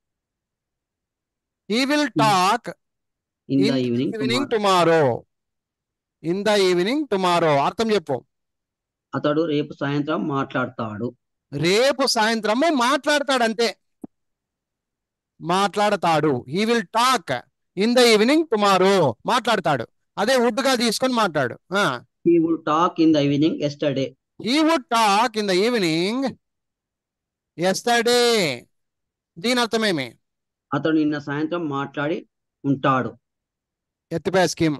he will talk In in the evening evening tomorrow. Tomorrow in the evening tomorrow అర్థం చెప్పు అతడు రేపు సాయంత్రం మాట్లాడతాడు రేపు సాయంత్రము మాట్లాడతాడు అంతే మాట్లాడతాడు he will talk in the evening tomorrow మాట్లాడతాడు అదే వుడ్ గా తీసుకొని మాట్లాడు He will talk in the evening yesterday. He would talk in the evening yesterday దీని అర్థమేమి అతడు నిన్న సాయంత్రం మాట్లాడి ఉంటాడు ఎత్తిపోయే స్కీమ్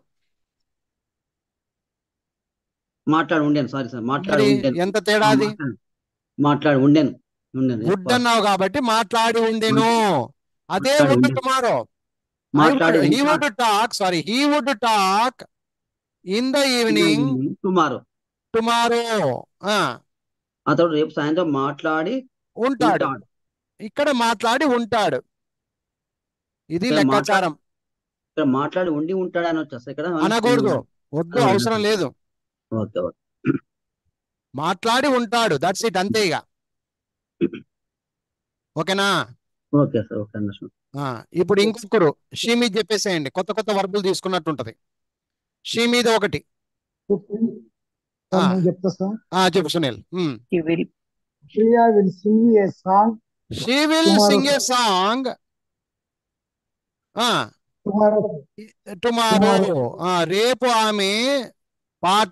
మాట్లాడి ఉండేను సారీ సార్ మాట్లాడి మరి ఉండేను ఎంత తేడా అది మాట్లాడి- మాట్లాడి ఉండేను ఉండేను Yes, వుడ్ boss. అన్నావు కాబట్టి మాట్లాడి ఉండేను అదే మాట్లాడి వుడ్ ఉండేను. టుమారో మాట్లాడి he would talk sorry he would talk in the evening tomorrow tomorrow అతడు రేపు సాయంత్రం మాట్లాడి ఉంటాడు ఉంటాడు ఇక్కడ మాట్లాడి ఉంటాడు ఇది ఇక్కడ లెక్కాచారం ఇక్కడ మాట్లాడి ఉండి ఉంటాడు అని వచ్చేస్తా ఇక్కడ అనకూడదు వద్దు అలా అవసరం ఉండదు. లేదు ఓకే ఓకే మాట్లాడి ఉంటాడు దట్స్ ఇట్ అంతే ఇక ఓకేనా ఓకే సార్ ఓకే అండర్స్టాండ్ ఆ, ఇప్పుడు ఇంకొకరు షీ మీద చెప్పేసేయండి కొత్త కొత్త వర్బులు తీసుకున్నట్టు ఉంటది షీ మీద ఒకటి సార్ నేను చెప్తా సార్ ఆ చెప్పు Sunil Priya will sing a song she will Tomorrow. Sing a song tomorrow tomorrow రేపు ఆమె పాట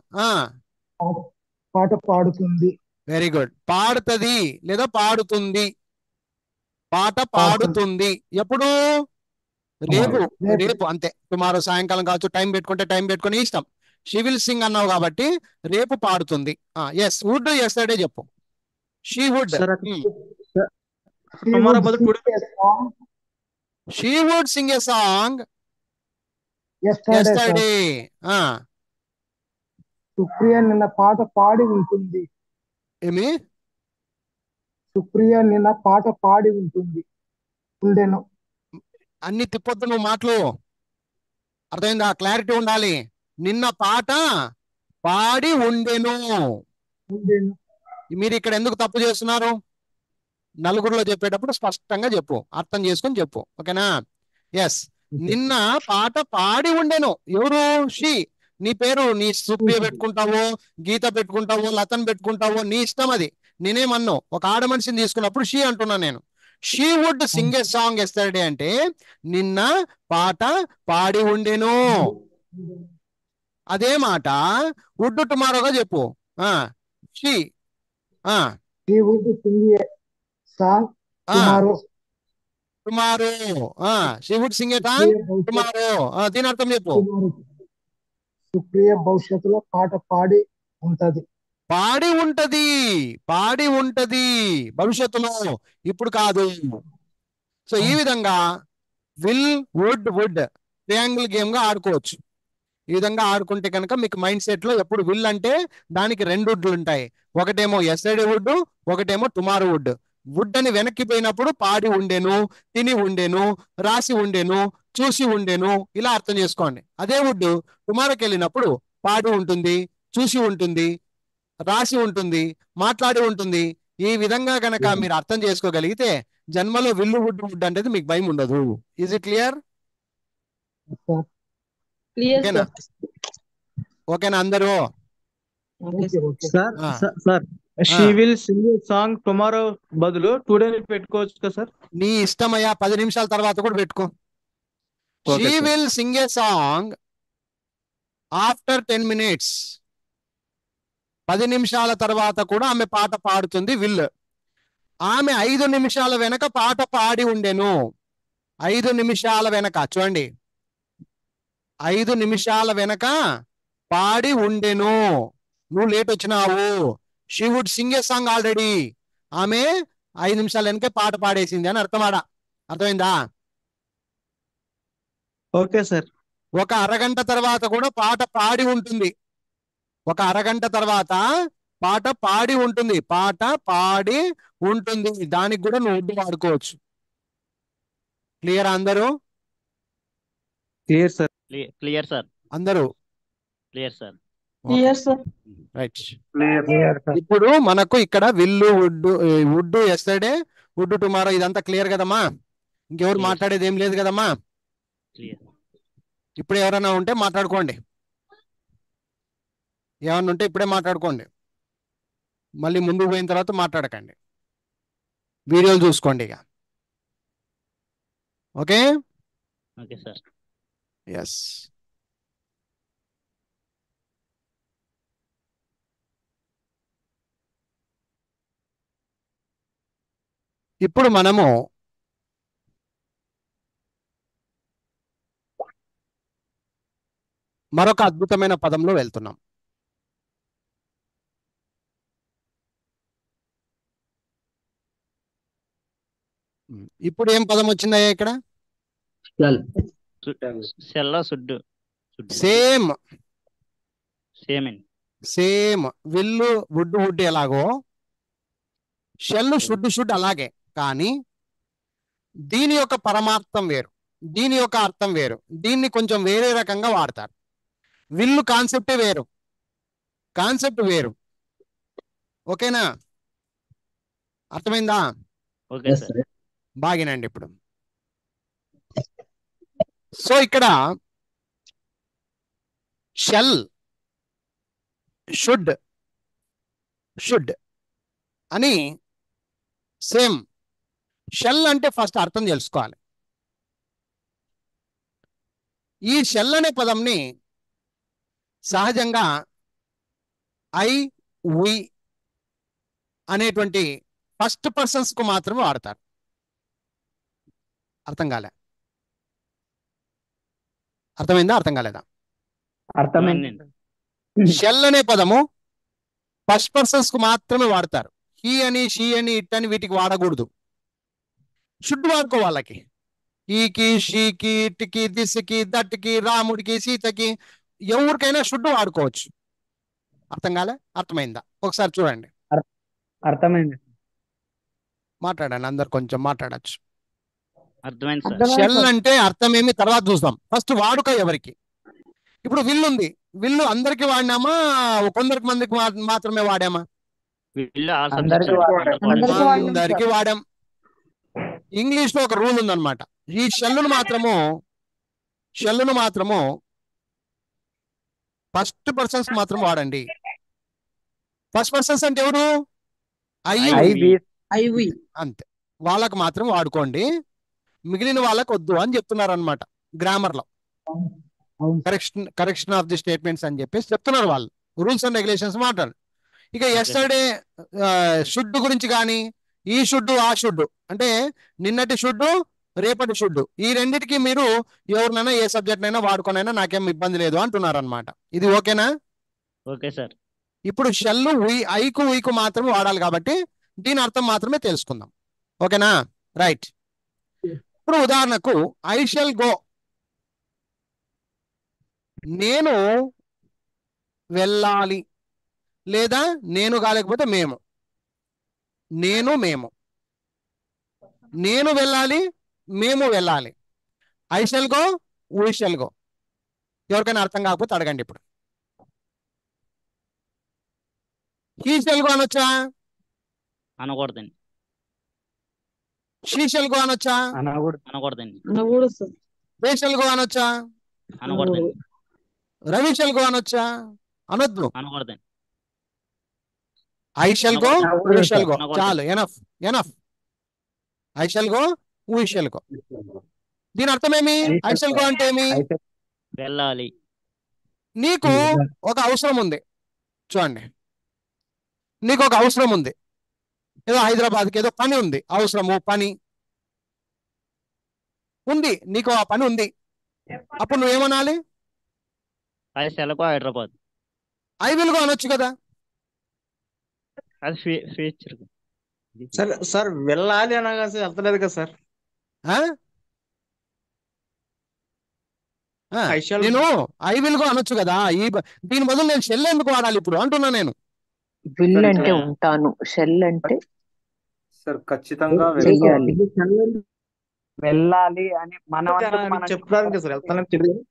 పాట పాడుతుంది వెరీ గుడ్ పాడుతుంది లేదా పాడుతుంది పాట పాడుతుంది ఎప్పుడు రేపు రేపు. రేపు అంతే టుమారో సాయంకాలం కావచ్చు టైం పెట్టుకుంటే టైం పెట్టుకుని ఇష్టం షీ విల్ సింగ్ అన్నావు కాబట్టి రేపు పాడుతుంది ఎస్ వుడ్ ఎస్టర్డే చెప్పు షీ వుడ్ సార్ అక్కడ She tomorrow would బదులు sing today a song she would sing a song yesterday, sir. Yesterday Supriya నిన్న పాట పాడి ఉంటుంది ఏమి సుప్రియ నిన్న పాట పాడి ఉంటుంది ఉండెను అన్ని తిప్పొద్దు నువ్వు మాటలు అర్థమైందా క్లారిటీ ఉండాలి నిన్న పాట పాడి ఉండెను ఉండెను మీరు ఇక్కడ ఎందుకు తప్పు చేస్తున్నారు నలుగురిలో చెప్పేటప్పుడు స్పష్టంగా చెప్పు అర్థం చేసుకొని చెప్పు ఓకేనా ఎస్ నిన్న పాట పాడి ఉండెను ఎవరు షీ నీ పేరు నీ సుప్రియ పెట్టుకుంటావో గీత పెట్టుకుంటావో లతన్ పెట్టుకుంటావో నీ ఇష్టం అది నేనేమన్ను ఒక ఆడ మనిషిని తీసుకున్నప్పుడు షీ అంటున్నాను నేను she would sing a song yesterday అంటే నిన్న పాట పాడి ఉండెను అదే మాట వుడ్ టుమారోగా చెప్పు ఆ షీ ఆ She would sing a song ఆ tomorrow. టుమారో ఆ she would sing a song Supriya భవిష్యత్ టుమారో దీని అర్థం చెప్పు tomorrow. సుప్రియ భవిష్యత్తులో పాట పాడి ఉంటది పాడి ఉంటది పాడి ఉంటది భవిష్యత్తులో ఇప్పుడు కాదు సో ఈ విధంగా will would would triangle game గా ఆడుకోవచ్చు ఈ విధంగా ఆడుకుంటే కనుక మీకు మైండ్ సెట్ లో ఎప్పుడు విల్ అంటే దానికి రెండు వుడ్లు ఉంటాయి ఒకటేమో ఎస్టర్డే వుడ్ ఒకటేమో టుమారో వుడ్ వుడ్ అని వెనక్కి పోయినప్పుడు పాడి ఉండేను తిని ఉండేను రాసి ఉండేను చూసి ఉండేను ఇలా అర్థం చేసుకోండి అదే వుడ్ టుమారోకి వెళ్ళినప్పుడు పాడి ఉంటుంది చూసి ఉంటుంది రాసి ఉంటుంది మాట్లాడి ఉంటుంది ఈ విధంగా గనక మీరు అర్థం చేసుకోగలిగితే జన్మలో విల్లు వుడ్ వుడ్ అంటే మీకు భయం ఉండదు is it clear sir clear ఓకేనా ఓకేనా అందరూ ఓకే ఓకే ఓకే సార్ ఆ. Sir sir she will sing song tomorrow బదులు టుడే పెట్టుకోవచ్చు కదా సార్ నీ ఇష్టమయ్యా పది నిమిషాల తర్వాత కూడా పెట్టుకో Okay, she sir. Will sing a song after ten minutes పది నిమిషాల తర్వాత కూడా ఆమె పాట పాడుతుంది విల్ ఆమె ఐదు నిమిషాల వెనక పాట పాడి ఉండెను ఐదు నిమిషాల వెనక చూడండి ఐదు నిమిషాల వెనక పాడి ఉండెను నువ్వు లేట్ వచ్చినావు she would sing a song already ఆమె ఐదు నిమిషాల వెనకే పాట పాడేసింది అని అర్థమాడా అర్థమైందా ఓకే సార్ ఒక అరగంట తర్వాత కూడా పాట పాడి ఉంటుంది ఒక అరగంట తర్వాత పాట పాడి ఉంటుంది పాట పాడి ఉంటుంది దానికి కూడా నువ్వు ఉర్దూ వాడుకోవచ్చు క్లియర్ అందరూ క్లియర్ సార్ క్లియర్ సార్ అందరూ clear sir yes sir right Clear, sir. ఇప్పుడు మనకు ఇక్కడ will would would yesterday would tomorrow ఇదంతా క్లియర్ కదమ్మా ఇంకెవరు Yes. మాట్లాడేది ఏం లేదు కదమ్మా క్లియర్ ఇప్పుడు ఎవరైనా ఉంటే మాట్లాడుకోండి ఏమన్నా ఉంటే ఇప్పుడే మాట్లాడుకోండి మళ్ళీ ముందుకు పోయిన తర్వాత మాట్లాడకండి వీడియోలు చూసుకోండి ఇక ఓకే ఓకే సార్ ఎస్ ఇప్పుడు మనము మరొక అద్భుతమైన పదంలో వెళ్తున్నాం ఉమ్, ఇప్పుడు ఏం పదం వచ్చిందయ్యా ఇక్కడ Shall. సెల్లో సుడ్డు సుడ్డు సేమ్ సేమ్ అండి సేమ్ విల్లు వుడ్ వుడ్ ఎలాగో షెల్ షుడ్ షుడ్ అలాగే కానీ దీని యొక్క పరమార్థం వేరు దీని యొక్క అర్థం వేరు దీన్ని కొంచెం వేరే రకంగా వాడతారు విల్లు కాన్సెప్టే వేరు కాన్సెప్ట్ వేరు ఓకేనా అర్థమైందా ఓకే Yes, సార్ sir. బాగినండి ఇప్పుడు సో ఇక్కడ షెల్ షుడ్ షుడ్ అని సేమ్ షెల్ అంటే ఫస్ట్ అర్థం తెలుసుకోవాలి ఈ షెల్ అనే పదంని సహజంగా ఐ వి అనేటువంటి ఫస్ట్ పర్సన్స్ కు మాత్రమే వాడతారు అర్థం కాలే అర్థమైందా అర్థం కాలేదా అర్థమైంది అర్థమైందండి. షెల్ అనే పదము ఫస్ట్ పర్సన్స్ కు మాత్రమే వాడతారు హీ అని షీ అని ఇట్ అని వీటికి వాడకూడదు షుడ్ వాడుకో వాళ్ళకి ఈకి షీకి ఇట్కి దిస్కి దట్కి రాముడికి సీతకి ఎవరికైనా షుడ్ వాడుకోవచ్చు అర్థం కాలే అర్థమైందా ఒకసారి చూడండి అర్థమైంది మాట్లాడండి అందరు కొంచెం మాట్లాడచ్చు అర్థమైంది సార్ అర్థమైంది షెల్ సార్. అంటే అర్థం ఏమి తర్వాత చూస్తాం ఫస్ట్ వాడుక ఎవరికి ఇప్పుడు విల్లు ఉంది విల్లు అందరికి వాడినామా కొందరికి మందికి మా- మాత్రమే వాడామా వీళ్ళు ఆల్ అందరికీ సబ్జెక్ట్స్ వాడాలి. అందరికీ వాడాలి. అందరికి వాడాం ఇంగ్లీష్ లో ఒక రూల్ ఉందన్నమాట ఈ షెల్లును మాత్రము షెల్లును మాత్రము ఫస్ట్ పర్సన్స్ మాత్రం వాడండి ఫస్ట్ పర్సన్స్ అంటే ఎవరు అయ్యి ఐ వి ఐవి అంతే వాళ్ళకు మాత్రం వాడుకోండి మిగిలిన వాళ్ళకు వద్దు అని చెప్తున్నారు అనమాట గ్రామర్ లో అవును correction correction of the statements అని చెప్పేసి చెప్తున్నారు వాళ్ళు రూల్స్ అండ్ రెగ్యులేషన్స్ మాట్లాడు ఇక ఎస్టర్డే షుడ్ గురించి కానీ ఈ షుడ్ ఆ షుడ్ అంటే నిన్నటి షుడ్ రేపటి షుడ్ ఈ రెండిటికి మీరు ఎవరినైనా ఏ సబ్జెక్ట్ అయినా వాడుకోనైనా నాకేం ఇబ్బంది లేదు అంటున్నారు అనమాట ఇది ఓకేనా ఓకే సార్ ఇప్పుడు షెల్ ఐకు వీకు మాత్రమే వాడాలి కాబట్టి దీని అర్థం మాత్రమే తెలుసుకుందాం ఓకేనా రైట్ ఇప్పుడు ఉదాహరణకు ఐ షెల్ గో నేను వెళ్ళాలి లేదా నేను కాలేకపోతే మేము నేను మేము నేను వెళ్ళాలి మేము వెళ్ళాలి I shall go we shall go ఎవరికైనా అర్థం కాకపోతే అడగండి ఇప్పుడు హీ షెల్ గో అనొచ్చా అనకూడదండి షీ షెల్ గో అనొచ్చా అనకూడదు అనకూడదండి అనకూడదు సార్ దే షెల్ గో అనొచ్చా అనకూడదండి రవి షెల్ గో అనొచ్చా అనొద్దు అనకూడదండి ఐ షెల్ గో అనకూడదు వీ షెల్ గో అనకూడదు. చాలు enough enough I shall go we shall go దీని అర్థం ఏమి ఐ షెల్ గో అంటే ఏమి అయితే వెళ్ళాలి నీకు ఒక అవసరం ఉంది చూడండి నీకు ఒక అవసరం ఉంది ఏదో హైదరాబాద్కి ఏదో పని ఉంది అవసరము పని ఉంది నీకు ఆ పని ఉంది అప్పుడు నువ్వేమనాలి అది సెలకు హైదరాబాద్ ఐ విల్ గో అనొచ్చు కదా అది ఫ్యూ- ఫ్యూచర్ సార్ సార్ వెళ్ళాలి అనగా అర్థం లేదు కదా సార్ ఆ? ఆ, I shall నేను ఐ విల్ గో అనొచ్చు కదా ఈ బ- దీని బదులు నేను షెల్ ఎందుకు వాడాలి ఇప్పుడు అంటున్నా నేను విల్ సార్ అంటే ఇక్కడ ఉంటాను షెల్ అంటే సార్ ఖచ్చితంగా ఎందుకో చెయ్యాలి ఇది చల్లటి వెళ్ళాలి అని మన వంతుకు అని మనం చెప్పడానికి సార్ వెళ్తానని తెలియదు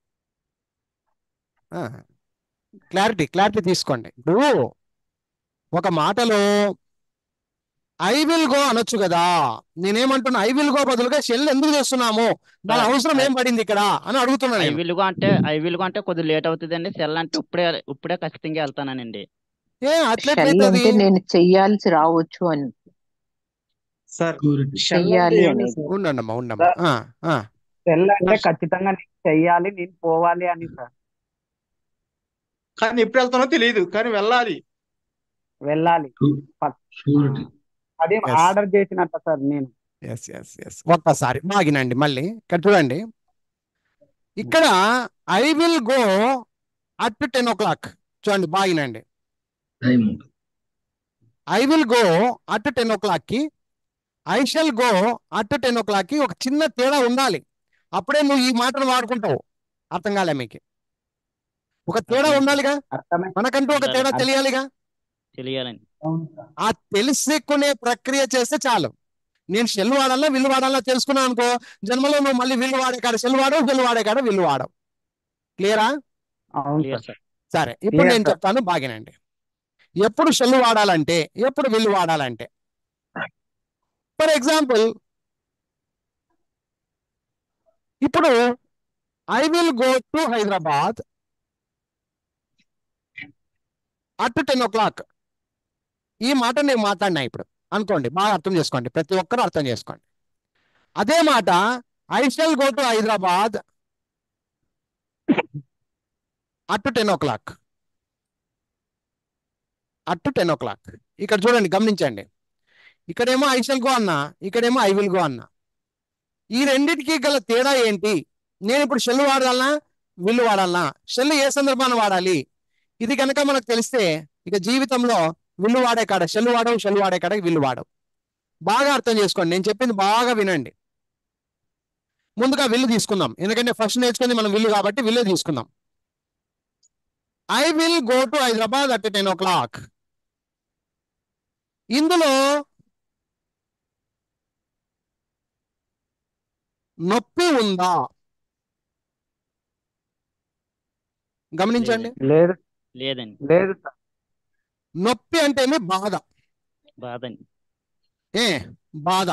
క్లారిటీ క్లారిటీ తీసుకోండి ఇప్పుడు ఒక మాటలో ఐ విల్ గో అనొచ్చు కదా నేనేమంటున్నా ఐ విల్ గో బదులుగా షెల్ ఎందుకు చేస్తున్నాము దాని సార్ అవసరం ఐ ఏం పడింది ఇక్కడ అని అడుగుతున్నా ఐ నేను విల్ గో అంటే ఐ విల్ గో అంటే కొద్దిగా లేట్ అవుతుందండి సెల్ అంటే ఇప్పుడే ఇప్పుడే ఖచ్చితంగా వెళ్తానండి ఏ షెల్ అట్లెట్లయితది అంటే నేను చెయ్యాల్సి రావచ్చు అని సార్ Security. షెల్ అంటే చెయ్యాలి ఏం లేదు అనేది సార్ ఉండండమ్మా ఉండమ్మా సార్ ఆ, ఆ. సెల్ అంటే సార్ ఖచ్చితంగా నేను చెయ్యాలి నేను పోవాలి అని సార్ కానీ ఎప్పుడు వెళ్తానో తెలియదు కానీ వెళ్ళాలి వెళ్ళాలి Su- పక్- ఆ, Surety. అది ఎస్ ఆర్డర్ చేసినట్ట సార్ నేను ఎస్ ఎస్ ఎస్ ఒక్కసారి బాగినండి మళ్ళీ ఇక్కడ చూడండి ఇక్కడ I will go at ten o'clock చూడండి బాగినండి Time ఉంటుంది. I will go at ten ఓ క్లాక్కి I shall go at ten ఓ క్లాక్కి ఒక చిన్న తేడా ఉండాలి అప్పుడే నువ్వు ఈ మాటను వాడుకుంటావు అర్థం కాలే మీకు ఒక తేడా అర్థమైంది సార్ ఉండాలిగా అర్థమై మనకంటూ ఒక ఉండాలి తేడా అర్థం తెలియాలిగా తెలియాలండి అవును సార్ ఆ తెలుసుకునే ప్రక్రియ చేస్తే చాలు నేను షెల్ వాడాలా విల్లు వాడాలా తెలుసుకున్నాను అనుకో జన్మలో నువ్వు మళ్ళీ విల్లు వాడే కాడ షెల్ వాడవు విల్లు వాడే కాడ విల్లు వాడవు క్లియరా అవును క్లియర్ సార్ సార్ సరే ఇప్పుడు క్లియర్ నేను సార్ చెప్తాను బాగినండి ఎప్పుడు షెల్ వాడాలంటే ఎప్పుడు విల్లు వాడాలంటే ఫర్ ఎగ్జాంపుల్ ఇప్పుడు I will go to Hyderabad at ten o'clock ఈ మాట నేను మాట్లాడినా ఇప్పుడు అనుకోండి బాగా అర్థం చేసుకోండి ప్రతి ఒక్కరూ అర్థం చేసుకోండి అదే మాట I shall go to Hyderabad at ten o'clock at ten o'clock ఇక్కడ చూడండి గమనించండి ఇక్కడేమో ఐ షల్ గో అన్నా ఇక్కడేమో ఐ విల్ గో అన్నా ఈ రెండిటికి గల తేడా ఏంటి నేను ఇప్పుడు షెల్ వాడాలనా విల్లు వాడాలనా షెల్ ఏ సందర్భాన్ని వాడాలి ఇది కనుక మనకు తెలిస్తే ఇక జీవితంలో విల్లు వాడే కాడ షెల్ వాడవు షెల్ వాడే కాడ విల్లు వాడవు బాగా అర్థం చేసుకోండి నేను చెప్పింది బాగా వినండి ముందుగా విల్లు తీసుకుందాం ఎందుకంటే ఫస్ట్ నేర్చుకుంది మనం విల్లు కాబట్టి విల్లు తీసుకుందాం I will go to Hyderabad at ten o'clock ఇందులో నొప్పి ఉందా గమనించండి లేదండి లేదు లేదండి లేదు సార్ నొప్పి అంటేనే బాధ బాధండి ఏ బాధ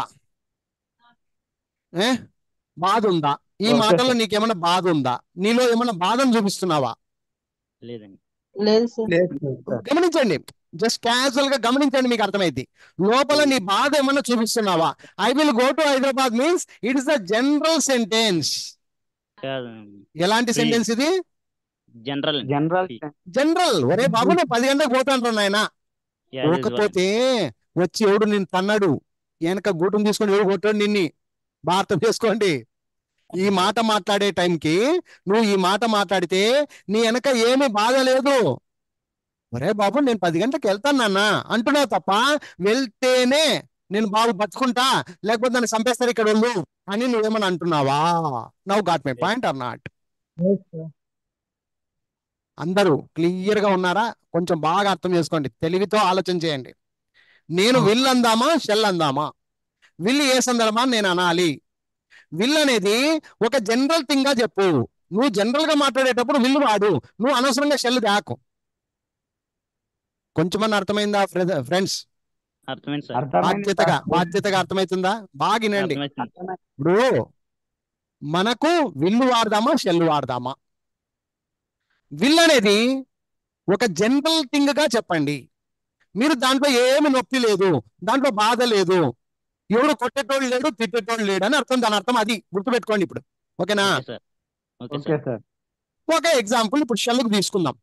ఏ బాధ ఉందా ఈ ఓకే మాటలో సార్ నీకేమైనా బాధ ఉందా నీలో ఏమైనా బాధను చూపిస్తున్నావా లేదండి లేదు సార్ లేదు సార్ గమనించండి జస్ట్ క్యాజువల్ గా గమనించండి మీకు అర్థమైంది లోపల నీ బాధ ఏమన్నా చూపిస్తున్నావా I will go to Hyderabad means it is the general sentence కాదు ఎలాంటి ఫ్రీ సెంటెన్స్ ఇది జనరల్ అండి జనరల్ ఫ్రీ జనరల్ ఒరే బాబు నేను పది గంటలకు పోతాను నాయన యాజ్ యూజువల్ అండి పోకపోతే వచ్చి ఎవడు నిన్ను తన్నాడు వెనక గూటును తీసుకొని ఎవడు కొట్టాడు నిన్ని బాగా అర్థం చేసుకోండి ఈ మాట మాట్లాడే టైంకి నువ్వు ఈ మాట మాట్లాడితే నీ వెనక ఏమీ బాధ లేదు ఒరే బాబు నేను పది గంటలకు వెళ్తాను నాన్న అంటున్నావు తప్ప వెళ్తేనే నేను బాబు బతుకుంటా లేకపోతే నన్ను చంపేస్తారు ఇక్కడ వెళ్ళు అని నువ్వేమని అంటున్నావా now got my point or not లేదు సార్ అందరూ క్లియర్ గా ఉన్నారా కొంచెం బాగా అర్థం చేసుకోండి తెలివితో ఆలోచన చేయండి నేను విల్ అందామా షెల్ అందామా విల్ ఏ సందర్భాన్ని నేను అనాలి విల్ అనేది ఒక జనరల్ థింగ్ గా చెప్పు నువ్వు జనరల్ గా మాట్లాడేటప్పుడు విల్ వాడు నువ్వు అనవసరంగా షెల్ దాకు కొంచెమన్నా అర్థమైందా ఫ్రెండ్స్ అర్థమైంది సార్ అర్థమైంది బాధ్యతగా సార్ బాధ్యతగా అర్థమవుతుందా బాగా వినండి అర్థమవుతుంది అర్థమైంది ఇప్పుడు మనకు విల్లు వాడదామా షెల్ వాడదామా విల్ అనేది ఒక జనరల్ థింగ్ గా చెప్పండి మీరు దాంట్లో ఏమి నొప్పి లేదు దాంట్లో బాధ లేదు ఎవడు కొట్టేటోళ్ళు లేడు తిట్టేటోళ్ళు లేడు అని అర్థం దాని అర్థం అది గుర్తుపెట్టుకోండి ఇప్పుడు ఓకేనా okay sir okay okay sir sir ఒక ఎగ్జాంపుల్ ఇప్పుడు షెల్కు తీసుకుందాం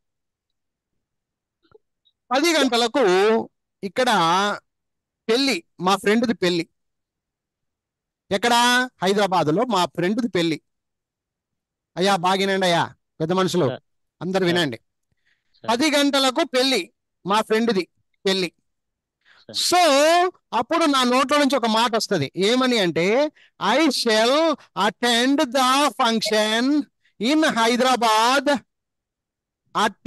పది గంటలకు ఇక్కడ పెళ్లి మా ఫ్రెండ్ది పెళ్లి ఎక్కడ హైదరాబాద్ లో మా ఫ్రెండ్ది పెళ్లి అయ్యా బాగినండి అయ్యా పెద్ద మనుషులు సార్ అందరు సార్ వినండి సార్ పది గంటలకు పెళ్లి మా ఫ్రెండ్ది పెళ్లి సార్ సో అప్పుడు నా నోట్లో నుంచి ఒక మాట వస్తది ఏమని అంటే I shall attend the function in Hyderabad at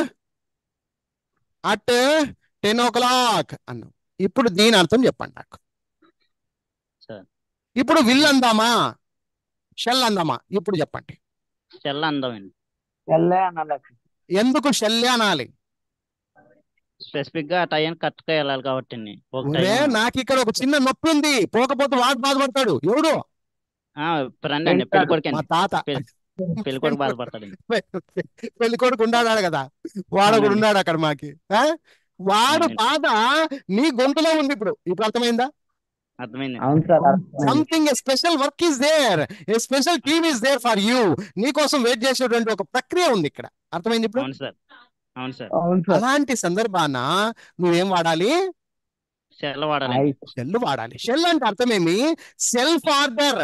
at ten o'clock అన్నాం ఇప్పుడు దీని అర్థం చెప్పండి నాకు సార్ ఇప్పుడు విల్ అందామా షెల్ అందామా ఇప్పుడు చెప్పండి షెల్ అందమండి ఎల్లే అనాలి ఎందుకు షెల్లే అనాలి స్పెసిఫిక్ గా టైం కరెక్ట్గా వెళ్ళాలి కాబట్టి అండి ఒక ఒరే టైం నాకు ఇక్కడ ఒక చిన్న నొప్పి ఉంది పోకపోతే వాడు బాధపడతాడు ఎవడు ఫ్రెండ్ అండి పెళ్లి కొడుకు మా అండి తాత పెళ్లి కొడుకు బాధపడతాడండి పెళ్లి కొడుకు ఉన్నాడు కదా వాడు ఒకడు అవునండి. ఉన్నాడు అక్కడ మాకి ఆ? వాడు అవునండి. బాధ నీ గొంతులో ఉంది ఇప్పుడు ఇప్పుడు అర్థమైందా అర్థమైంది అవును సార్ అర్థమైంది. Something a special work is there a special team is there for you నీ కోసం వెయిట్ చేసేటువంటి ఒక ప్రక్రియ ఉంది ఇక్కడ అర్థమైంది ఇప్పుడు అవును సార్ అవును సార్ అవును సార్ అలాంటి సందర్భాన నువ్వేం వాడాలి షెల్ వాడాలండి షెల్ వాడాలి షెల్ అంటే అర్థమేమి సెల్ఫ్ ఆర్డర్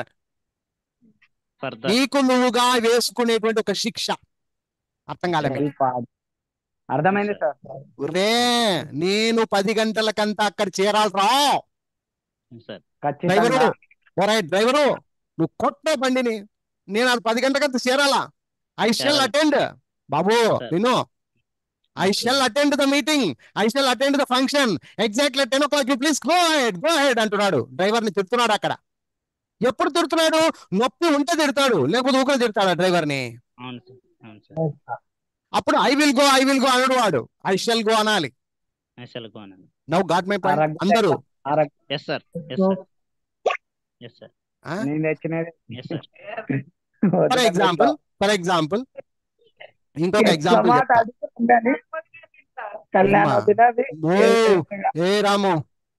ఫర్దర్ నీకు నువ్వుగా వేసుకునేటువంటి ఒక శిక్ష అర్థం కాలే మీకు? Help ఆ- అర్థమైంది సార్ రే నేను పది గంటలకంతా అక్కడ చేరాలి రా సార్ డ్రైవరు ఖచ్చితంగా ఒరే డ్రైవరు నువ్వు కొట్ట బండిని నేను అది పది గంటలకంతా చేరాలా ఐ షెల్ చేరాలి. అటెండ్ బాబు Sir. విను I shall attend the meeting I shall attend the function exactly ten o'clock you please go head go head అంటున్నాడు డ్రైవర్ ని తిడుతున్నాడు అక్కడ ఎప్పుడు తిడుతున్నాడు నొప్పి ఉంటే తిడతాడు లేకపోతే ఊకలు తిడతాడు డ్రైవర్ ని అవును సార్ అవును సార్ అప్పుడు I will go I will go అనడు వాడు ఐ షెల్ గో అనాలి షెల్ కోనండి నవ్ గాట్ మై పాయింట్ ఆరోగ్య అందరూ ఆరోగ్య yes sir yes sir yes sir ఆ? నేను తెచ్చినది yes sir for example for example ఇంకొక ఎగ్జాంపుల్ మాట చెప్తా అడుగుతుందని కళ్యాణ అమ్మా. వదినది ఓ ఏ రాము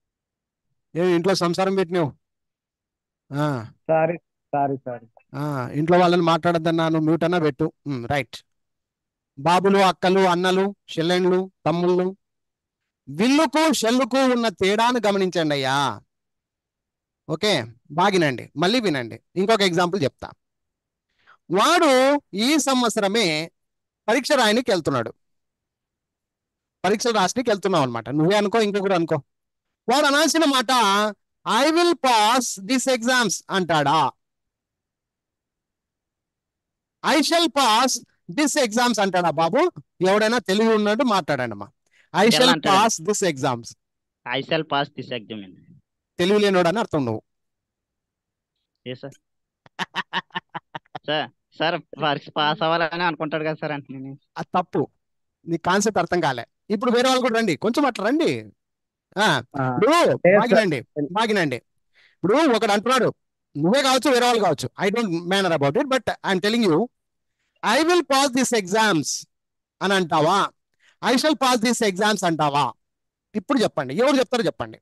ఏ ఇంట్లో సంసారం పెట్టినావు ఆ, సారీ సారీ సారీ ఆ, ఇంట్లో వాళ్ళని మాట్లాడద్దన్నాను మ్యూట్ అన్నా పెట్టు రైట్ బాబులు అక్కలు అన్నలు చెల్లెండ్లు తమ్ముళ్ళు విల్లుకు షెల్లుకు ఉన్న తేడాను గమనించండి అయ్యా ఓకే బాగినండి మళ్ళీ వినండి ఇంకొక ఎగ్జాంపుల్ చెప్తా వాడు ఈ సంవత్సరమే పరీక్ష రాయనికి వెళ్తున్నాడు పరీక్షలు రాసడానికి వెళ్తున్నావు అనమాట నువ్వే అనుకో ఇంకొకరు అనుకో వాడు అనాల్సిన మాట I will pass this exams అంటాడా I shall pass this exams అంటాడా బాబు ఎవడైనా తెలివి ఉన్నట్టు మాట్లాడండి అమ్మా ఐ Shall షెల్ అంటాడు. Pass this exams I shall pass this exam అండి తెలివి లేనోడు అని అర్థం నువ్వు ఏ సార్ సార్ సార్ పరీక్ష పాస్ అవ్వాలని అనుకుంటాడు కదా సార్ అంటే నేను అది తప్పు నీ కాన్సెప్ట్ అర్థం కాలే ఇప్పుడు వేరే వాళ్ళు కూడా రండి కొంచెం అట్లా రండి ఆ ఇప్పుడు లేదు బాగినండి బాగినండి ఇప్పుడు ఒకడు అంటున్నాడు నువ్వే కావచ్చు వేరే వాళ్ళు కావచ్చు I don't manner about it but I'm telling you I will pass this exams అని అంటావా I shall pass this exams అంటావా ఇప్పుడు చెప్పండి ఎవరు చెప్తారో చెప్పండి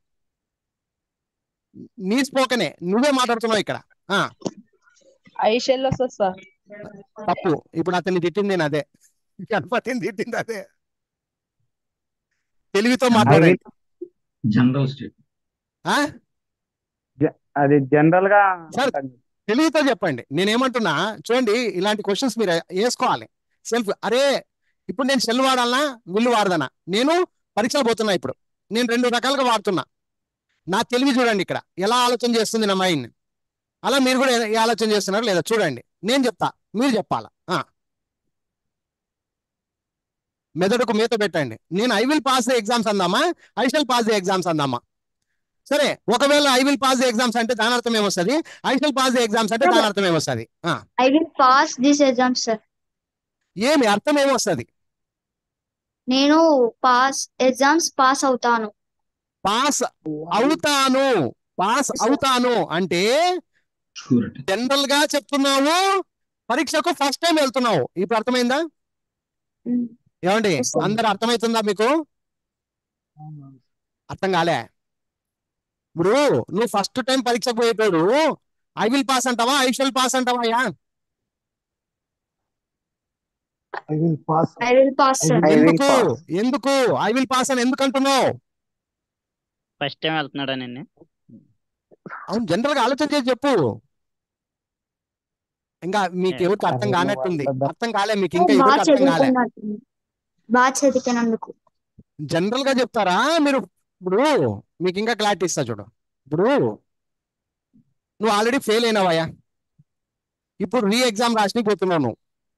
నీ స్పోకనే నువ్వే మాట్లాడుతున్నావు ఇక్కడ ఆ ఐ షెల్ వస్తుంది సార్ తప్పు ఇప్పుడు అతన్ని తిట్టింది నేను అదే గణపతిని తిట్టింది అదే తెలివితో మాట్లాడండి జనరల్ స్టేట్ ఆ? అది జనరల్ గా సార్ తెలివితో చెప్పండి నేనేమంటున్నా చూడండి ఇలాంటి క్వశ్చన్స్ మీరు వేసుకోవాలి సెల్ఫ్ అరే ఇప్పుడు నేను సెల్ వాడాలనా విల్లు వాడదనా నేను పరీక్షలు పోతున్నా ఇప్పుడు నేను రెండు రకాలుగా వాడుతున్నా నా తెలివి చూడండి ఇక్కడ ఎలా ఆలోచన చేస్తుంది నా మైండ్ అలా మీరు కూడా ఏ- ఏ ఆలోచన చేస్తున్నారు లేదా చూడండి నేను చెప్తా మీరు చెప్పాలా ఆ. మెదడుకు మేత పెట్టండి నేను I will pass the exams అందామా I shall pass the exams అందామా సరే ఒకవేళ I will pass the exams అంటే దాని అర్థం ఏమొస్తుంది I shall pass the exams అంటే దాని అర్థం ఏమొస్తుంది ఆ, I will pass this exam, sir. ఏమి అర్థం ఏమొస్తుంది నేను పాస్ ఎగ్జామ్స్ పాస్ అవుతాను పాస్ అవుతాను పాస్ అవుతాను అంటే షూరిటీ జనరల్ గా చెప్తున్నావు పరీక్షకు ఫస్ట్ టైం వెళ్తున్నావు ఇప్పుడు అర్థమైందా Mm. ఏమండి Yes, sir. అందరు అర్థమవుతుందా మీకు అర్థం కాలే ఇప్పుడు నువ్వు ఫస్ట్ టైం పరీక్షకు పోయేటోడు ఐ విల్ పాస్ అంటావా ఐ షల్ పాస్ అంటావా yeah I will pass. I will pass, sir. I will ఎందుకు pass. ఎందుకు ఐ విల్ పాస్ అని ఎందుకు అంటున్నావు ఫస్ట్ టైం వెళ్తున్నాడనండి అవును జనరల్ గా ఆలోచన చేసి చెప్పు ఇంకా మీకు ఎవరికి అర్థం కానట్టుంది అర్థం కాలే మీకు ఇంకా బాగా ఎవరికి అర్థం కాలే చదువుకున్నట్టు బాగా చదివినందుకు జనరల్ గా చెప్తారా మీరు ఇప్పుడు మీకు ఇంకా క్లారిటీ ఇస్తా చూడు ఇప్పుడు నువ్వు ఆల్రెడీ ఫెయిల్ అయినావయ్యా ఇప్పుడు రీ ఎగ్జామ్ రాసినకి పోతున్నావు నువ్వు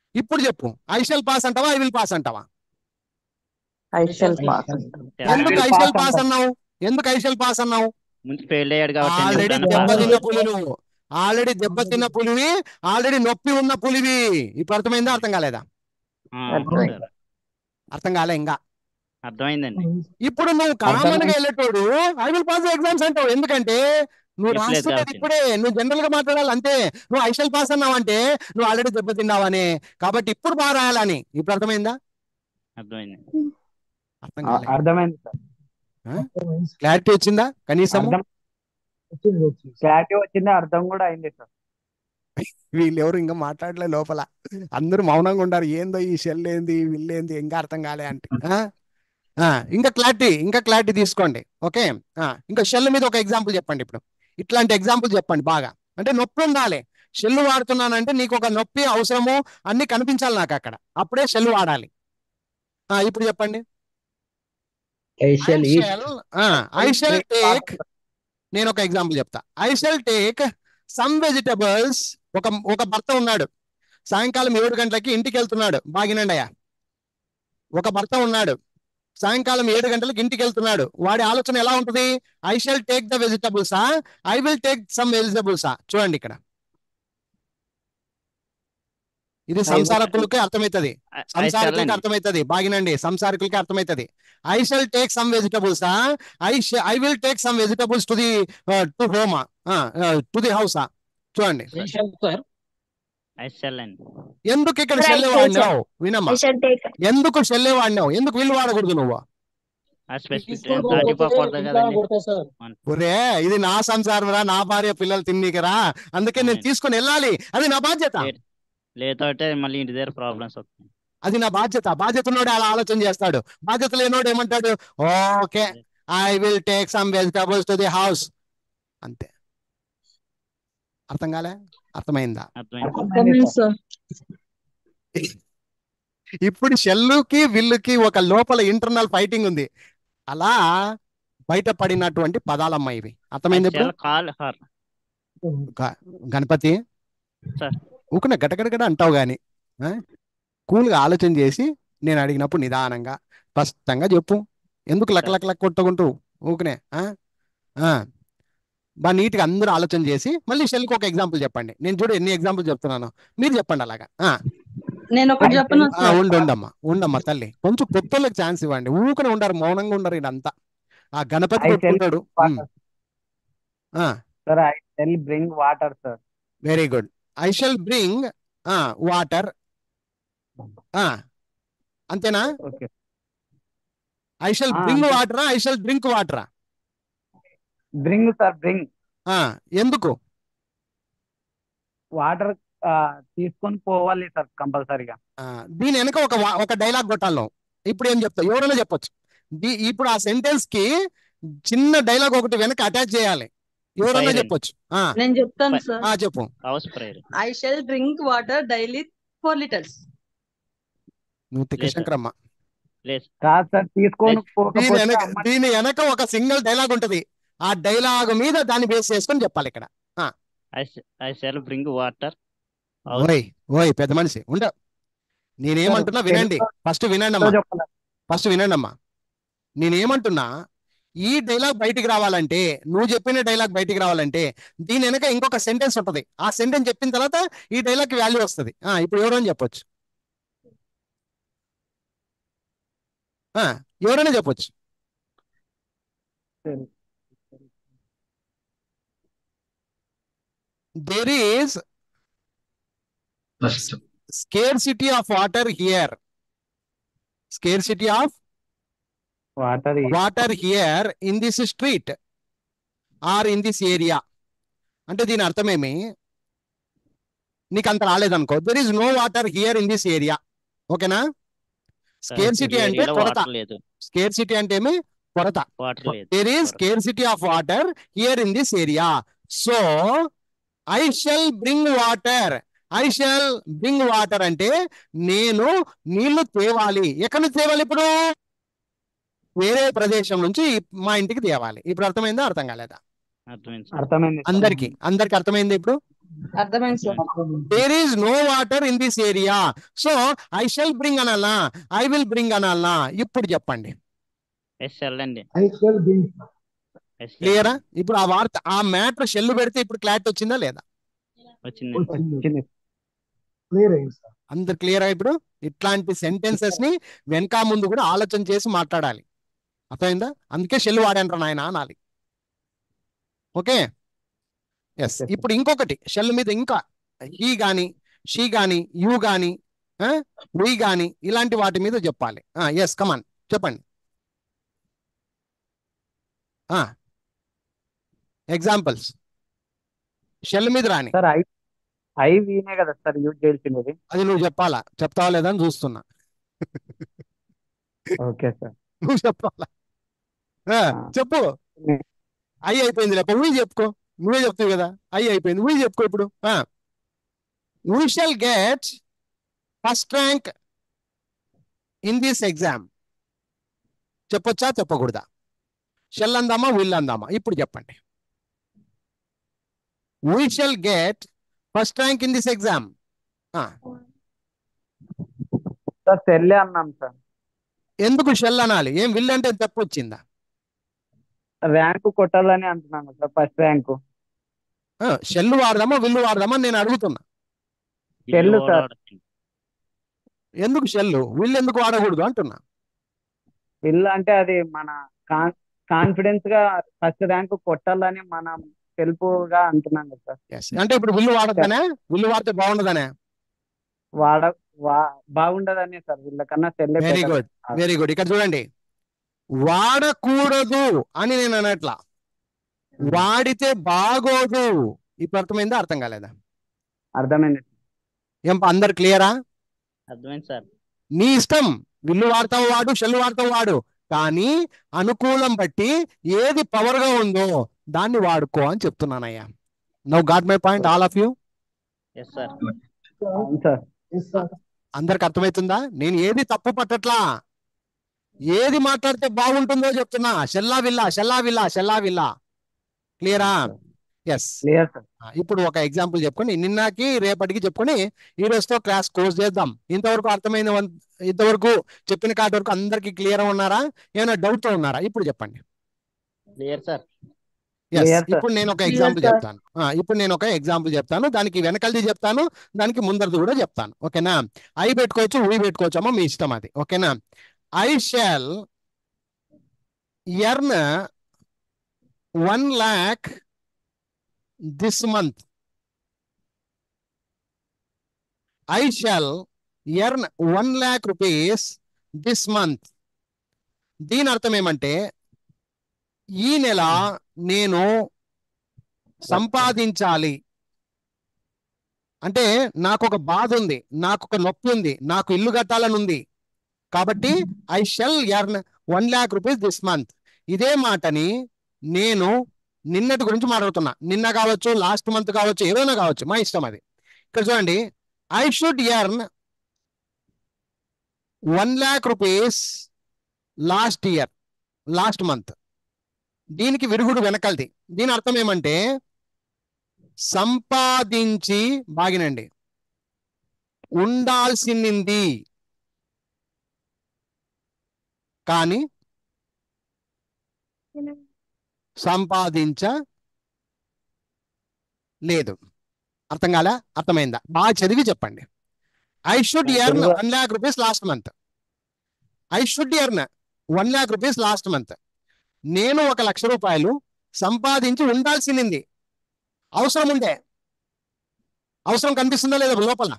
ఇప్పుడు చెప్పు ఐ షల్ పాస్ అంటావా ఐ విల్ పాస్ అంటావా I shall I pass shall- ఎందుకు will I pass shall pass అంటావు. అన్నావు ఎందుకు ఐ షల్ పాస్ అన్నావు ముందు ఫెయిల్ అయ్యాడు కాబట్టి అండి ఆల్రెడీ ఎప్పుడైనా pass దెబ్బతిన్న అవుతాడు. పులి నువ్వు ఆల్రెడీ దెబ్బతిన్న పులివి ఆల్రెడీ నొప్పి ఉన్న పులివి ఇప్పుడు అర్థమైందా అర్థం కాలేదా ఆ, అర్థమైంది. సార్. అర్థం కాలే ఇంకా అర్థమైందండి ఇప్పుడు నువ్వు కామన్ గా అర్థమైంది. వెళ్ళేటోడు ఐ విల్ పాస్ ఎగ్జామ్స్ అంటావు ఎందుకంటే నువ్వు చెప్పలేదు రాస్తున్నది కాబట్టి. ఇప్పుడే నువ్వు జనరల్ గా మాట్లాడాలి అంతే నువ్వు ఐషల్ పాస్ అన్నావు అంటే నువ్వు ఆల్రెడీ దెబ్బతిన్నావని కాబట్టి ఇప్పుడు బాగా రాయాలని ఇప్పుడు అర్థమైందా అర్థమైంది అర్థం ఆ, కాలే అర్థమైంది సార్ క్లారిటీ వచ్చిందా కనీసం అర్థం వచ్చింది వచ్చింది క్లారిటీ వచ్చింది అర్థం కూడా అయింది సార్ వీళ్ళు ఎవరు ఇంకా మాట్లాడలే లోపల అందరూ మౌనంగా ఉండారు ఏందో ఈ షెల్ ఏంది వీళ్ళేంది ఇంకా అర్థం కాలే అంటే ఆ? ఆ, ఇంకా క్లారిటీ ఇంకా క్లారిటీ తీసుకోండి ఓకే ఆ, ఇంకా షెల్ మీద ఒక ఎగ్జాంపుల్ చెప్పండి ఇప్పుడు ఇట్లాంటి ఎగ్జాంపుల్ చెప్పండి బాగా అంటే నొప్పి ఉండాలి షెల్ వాడుతున్నానంటే నీకు ఒక నొప్పి అవసరము అన్ని కనిపించాలి నాకు అక్కడ అప్పుడే షెల్ వాడాలి ఆ, ఇప్పుడు చెప్పండి I I shall eat. Shall I shall take నేను ఒక ఎగ్జాంపుల్ చెప్తా I shall take some vegetables ఒక ఒక భర్త ఉన్నాడు సాయంకాలం ఏడు గంటలకి ఇంటికి వెళ్తున్నాడు బాగినండి అయ్యా ఒక భర్త ఉన్నాడు సాయంకాలం ఏడు గంటలకు ఇంటికి వెళ్తున్నాడు వాడి ఆలోచన ఎలా ఉంటుంది ఐ షెల్ టేక్ ద వెజిటబుల్సా ఐ విల్ టేక్ సమ్ వెజిటబుల్సా చూడండి ఇక్కడ ఇది సంసారకులకి అర్థమవుతుంది I- I shall సంసారికులకి అండి. అర్థమవుతుంది బాగినండి సంసారికులకి అర్థమవుతుంది I shall take some vegetables I I will take some vegetables to the to home to the house చూడండి I shall అండి ఎందుకు ఇక్కడ Right, షెల్లే right, వాడినావు వినమ్మా I shall take. ఎందుకు షెల్లే వాడినావు ఎందుకు వీళ్ళు వాడకూడదు నువ్వు ఆ స్పెసిఫిక్ థర్టీ ఫోర్ కొడతాయి కదండి ఒరే ఇది నా సంసారం రా నా భార్య పిల్లలు తిన్నీకరా అందుకే నేను Right. తీసుకొని వెళ్ళాలి అది నా బాధ్యత Right. లేదంటే మళ్ళీ ఇంటి దగ్గర ప్రాబ్లమ్స్ వస్తాయి అది నా బాధ్యత బాధ్యత ఉన్నోడు అలా ఆలోచన చేస్తాడు బాధ్యత లేనోడు ఏమంటాడు okay I will take some vegetables to the house అంతే అర్థం కాలే అర్థమైందా అర్థమైంది అర్థమైంది సార్ ఇప్పుడు షెల్లుకి విల్లుకి ఒక లోపల ఇంటర్నల్ ఫైటింగ్ ఉంది అలా బయటపడినటువంటి పదాలమ్మ ఇవి అర్థమైంది ఇప్పుడు కాల్ హర్ గ- గణపతి సార్ ఊకునే గటగడగడ అంటావు గాని ఆ? కూల్గా ఆలోచన చేసి నేను అడిగినప్పుడు నిదానంగా స్పష్టంగా చెప్పు ఎందుకు లక్ లక్ లక్ కొట్టుకుంటూ ఊకునే ఆ? ఆ. బాగా నీట్గా అందరూ ఆలోచన చేసి మళ్ళీ షెల్కి ఒక ఎగ్జాంపుల్ చెప్పండి నేను చూడు ఎన్ని ఎగ్జాంపుల్ చెప్తున్నాను మీరు చెప్పండి అలాగా ఆ. నేను ఒకటి చెప్పను ఆ, సార్ ఉండు ఉండమ్మా ఉండమ్మా తల్లి కొంచెం కొత్తలకు ఛాన్స్ ఇవ్వండి ఊకనే ఉండరు మౌనంగా ఉండరు ఇదంతా ఆ గణపతి I shall కొట్టుకుంటాడు water. Sir I shall bring water sir very good I shall bring water అంతేనా ఓకే ఐ షల్ ఆ, బ్రింగ్ అంతే. వాటరా ఐ షల్ డ్రింక్ వాటరా బ్రింగ్ సార్ బ్రింగ్ ఎందుకు వాటర్ తీసుకొని పోవాలి సార్ కంపల్సరీగా ఆ, దీని వెనక ఒక వా- ఒక డైలాగ్ కొట్టాలి ఇప్పుడు ఏం చెప్తావు ఎవరైనా చెప్పొచ్చు దీ- ఇప్పుడు ఆ సెంటెన్స్ కి చిన్న డైలాగ్ ఒకటి వెనక అటాచ్ చేయాలి ఎవరైనా Siren. చెప్పొచ్చు ఆ, నేను చెప్తాను సార్ ఆ, చెప్పు house prayer I shall drink water daily four litres నువ్వు తిక్క లేదు. శంకరమ్మ లేదు కాదు సార్ తీసుకొని Yes. దీని పోకపోతే వెనక అమ్మ దీని వెనక ఒక సింగిల్ డైలాగ్ ఉంటది ఆ డైలాగ్ మీద దాన్ని బేస్ చేసుకొని చెప్పాలి ఇక్కడ I I shall bring water ఓయ్ ఓయ్ పెద్ద మనిషి ఉండ నేనేమంటున్నా వినండి ఫస్ట్ వినండి అమ్మా చెప్పాలి ఫస్ట్ వినండి అమ్మా నేనేమంటున్నా ఈ డైలాగ్ బయటికి రావాలంటే నువ్వు చెప్పిన డైలాగ్ బయటికి రావాలంటే దీని వెనక ఇంకొక సెంటెన్స్ ఉంటది ఆ సెంటెన్స్ చెప్పిన తర్వాత ఈ డైలాగ్ వాల్యూ వస్తుంది ఆ ఇప్పుడు ఎవరైనా చెప్పొచ్చు ఆ, ఎవరైనా చెప్పొచ్చు there is first scarcity of water here scarcity of water water here in this street or in this area అంటే దీని అర్థమేమి నీకు అంత రాలేదనుకో there is no water here in this area ఓకేనా స్కేర్సిటీ అంటే కొరత వాటర్ లేదు స్కేర్సిటీ అంటే ఏమి కొరత వాటర్ లేదు దేర్ ఈస్ కొరత. Scarcity of water here in this area so I shall bring water I shall bring water అంటే నేను నీళ్లు తేవాలి ఎక్కడి నుంచి తేవాలి ఇప్పుడు వేరే ప్రదేశం నుంచి ఈ- మా ఇంటికి తేవాలి ఇప్పుడు అర్థమైందా అర్థం కాలేదా అర్థమైంది సార్. అర్థమైంది సార్. అందరికి అందరికి అర్థమైంది ఇప్పుడు అర్థమైంది sir there is no water in this area so I shall bring అనాలా ఐ విల్ బ్రింగ్ అనాలా ఇప్పుడు చెప్పండి ఎస్ షెల్ అండి I shall bring. ఎస్ క్లియరా ఇప్పుడు ఆ వార్త ఆ మ్యాటర్ షెల్ పెడితే ఇప్పుడు క్లారిటీ వచ్చిందా లేదా వచ్చిందండి వచ్చింది. Clear అయింది సార్. అందరు క్లియర్ ఇప్పుడు ఇట్లాంటి సెంటెన్సెస్ ని వెనక ముందు కూడా ఆలోచన చేసి మాట్లాడాలి అర్థమైందా అందుకే షెల్ వాడాను నాయన అనాలి ఓకే ఎస్ ఇప్పుడు ఇంకొకటి షెల్ మీద ఇంకా హీ గాని షీ గాని యూ గాని వీ గాని ఇలాంటి వాటి మీద చెప్పాలి ఎస్ కమాన్ చెప్పండి ఎగ్జాంపుల్స్ షెల్ మీద రాని సార్ ఐ ఐ వీనే కదా సార్ యూజ్ చేయాల్సినది అది నువ్వు చెప్పాలా చెప్తావా లేదా అని చూస్తున్నా ఓకే సార్ నువ్వు చెప్పాలా ఆ, చెప్పు ఐ అయిపోయింది లేక వీ చెప్పుకో నువ్వే చెప్తావు కదా ఐ అయిపోయింది వీ చెప్పుకో ఇప్పుడు we shall get first rank in this exam చెప్పొచ్చా చెప్పకూడదా షెల్ అందామా విల్ అందామా ఇప్పుడు చెప్పండి we shall get first rank in this exam sir సెల్లే అన్నాం సార్ ఎందుకు షెల్ అనాలి ఏం విల్ అంటే తప్పొచ్చిందా ర్యాంకు కొట్టాలని అంటున్నాను సార్ ఫస్ట్ ర్యాంకు షెల్ వాడదామా విల్లు వాడదామా అని నేను అడుగుతున్నా షెల్ సార్ ఎందుకు షెల్ విల్ ఎందుకు వాడకూడదు అంటున్నా విల్ అంటే అది మన కాన్ కాన్ఫిడెన్స్ గా ఫస్ట్ ర్యాంకు కొట్టాలని మనం తెలుపుగా అంటున్నాం కదా సార్ Yes. అంటే ఇప్పుడు విల్లు వాడద్దనే విల్లు వాడితే బాగుండదనే వాడ వా బాగుండదనే సార్ వీళ్ళకన్నా సెల్లే very better. Good very good ఇక్కడ చూడండి వాడకూడదు అని నేను అనట్లా వాడితే బాగోదు ఇప్పుడు అర్థమైందా అర్థం కాలేదా అర్థమైంది ఏం పా, అందరు క్లియరా అర్థమైంది సార్ నీ ఇష్టం విల్లు వాడతావు వాడు షెల్ వాడతావు వాడు కానీ అనుకూలం బట్టి ఏది పవర్ గా ఉందో దాన్ని వాడుకో అని చెప్తున్నానయ్యా now got my point all of you yes sir అవును సార్ Yes, sir. అందరికి అర్థమవుతుందా నేను ఏది తప్పు పట్టట్లా ఏది మాట్లాడితే బాగుంటుందో చెప్తున్నా షెల్లా విల్లా షెల్లా విల్లా షెల్లా విల్లా క్లియరా ఎస్ క్లియర్ సార్ ఇప్పుడు ఒక ఎగ్జాంపుల్ చెప్పుకొని నిన్నకి రేపటికి చెప్పుకొని ఈ రోజుతో క్లాస్ క్లోజ్ చేద్దాం ఇంతవరకు అర్థమైన వన్- ఇంతవరకు చెప్పిన కాటి వరకు అందరికి క్లియర్ ఉన్నారా ఏమైనా డౌట్ తో ఉన్నారా ఇప్పుడు చెప్పండి clear sir Yes, Clear, sir. ఇప్పుడు నేను ఒక Clear, ఎగ్జాంపుల్ sir. చెప్తాను ఆ, ఇప్పుడు నేను ఒక ఎగ్జాంపుల్ చెప్తాను దానికి వెనకలది చెప్తాను దానికి ముందరది కూడా చెప్తాను ఓకేనా ఐ పెట్టుకోవచ్చు ఊ పెట్టుకోవచ్చు అమ్మా మీ ఇష్టం అది ఓకేనా I shall earn one lakh this month I shall earn one lakh rupees this month దీని అర్థం ఏమంటే ఈ నెల నేను సంపాదించాలి అంటే నాకు ఒక బాధ ఉంది నాకు ఒక నొప్పి ఉంది నాకు ఇల్లు కట్టాలని ఉంది కాబట్టి I shall earn one lakh rupees this month ఇదే మాటని నేను నిన్నటి గురించి మాట్లాడుతున్నా నిన్న కావచ్చు లాస్ట్ మంత్ కావచ్చు ఏదైనా కావచ్చు మా ఇష్టం అది ఇక్కడ చూడండి I should earn one lakh rupees last year last month దీనికి విరుగుడు వెనకల్ది దీని అర్థం ఏమంటే సంపాదించి బాగినండి ఉండాల్సింది కానీ సంపాదించ లేదు అర్థం కాలే అర్థమైందా బాగా చదివి చెప్పండి I should earn Telugu- one lakh rupees last month I should earn one lakh rupees last month నేను ఒక లక్ష రూపాయలు సంపాదించి ఉండాల్సింది అవసరం ఉండే అవసరం కనిపిస్తుందా లేదా లోపల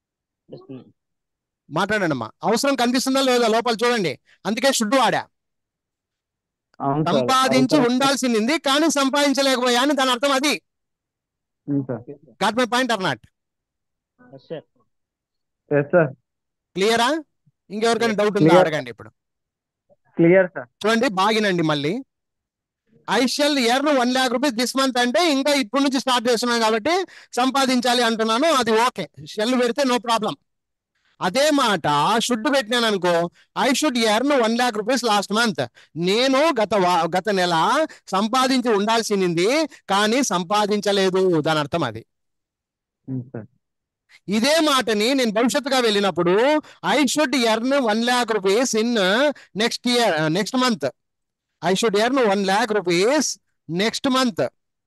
మాట్లాడండి అమ్మా అవసరం కనిపిస్తుందా లేదా లోపల చూడండి అందుకే షుడ్ వాడా అవును సార్ సంపాదించి అవసరం- ఉండాల్సింది కానీ సంపాదించలేకపోయా అని దాని అర్థం అది అవును sir got my point or not yes sir yes sir క్లియరా ఇంకెవరికైనా డౌట్ ఉందా Clear. అడగండి ఇప్పుడు క్లియర్ సార్ చూడండి బాగినండి మళ్ళీ I shall earn one lakh rupees this month అంటే ఇంకా ఇప్పటి నుంచి స్టార్ట్ చేస్తున్నాను కాబట్టి సంపాదించాలి అంటున్నాను అది ఓకే షెల్ పెడితే నో ప్రాబ్లం అదే మాట షుడ్ పెట్టినాను అనుకో I should earn one lakh rupees last month నేను గత వా- గత నెల సంపాదించి ఉండాల్సింది కానీ సంపాదించలేదు దాని అర్థం అది సార్ ఇదే మాటని నేను భవిష్యత్తుగా వెళ్ళినప్పుడు I should earn one lakh rupees in next year next month I should earn one lakh rupees next month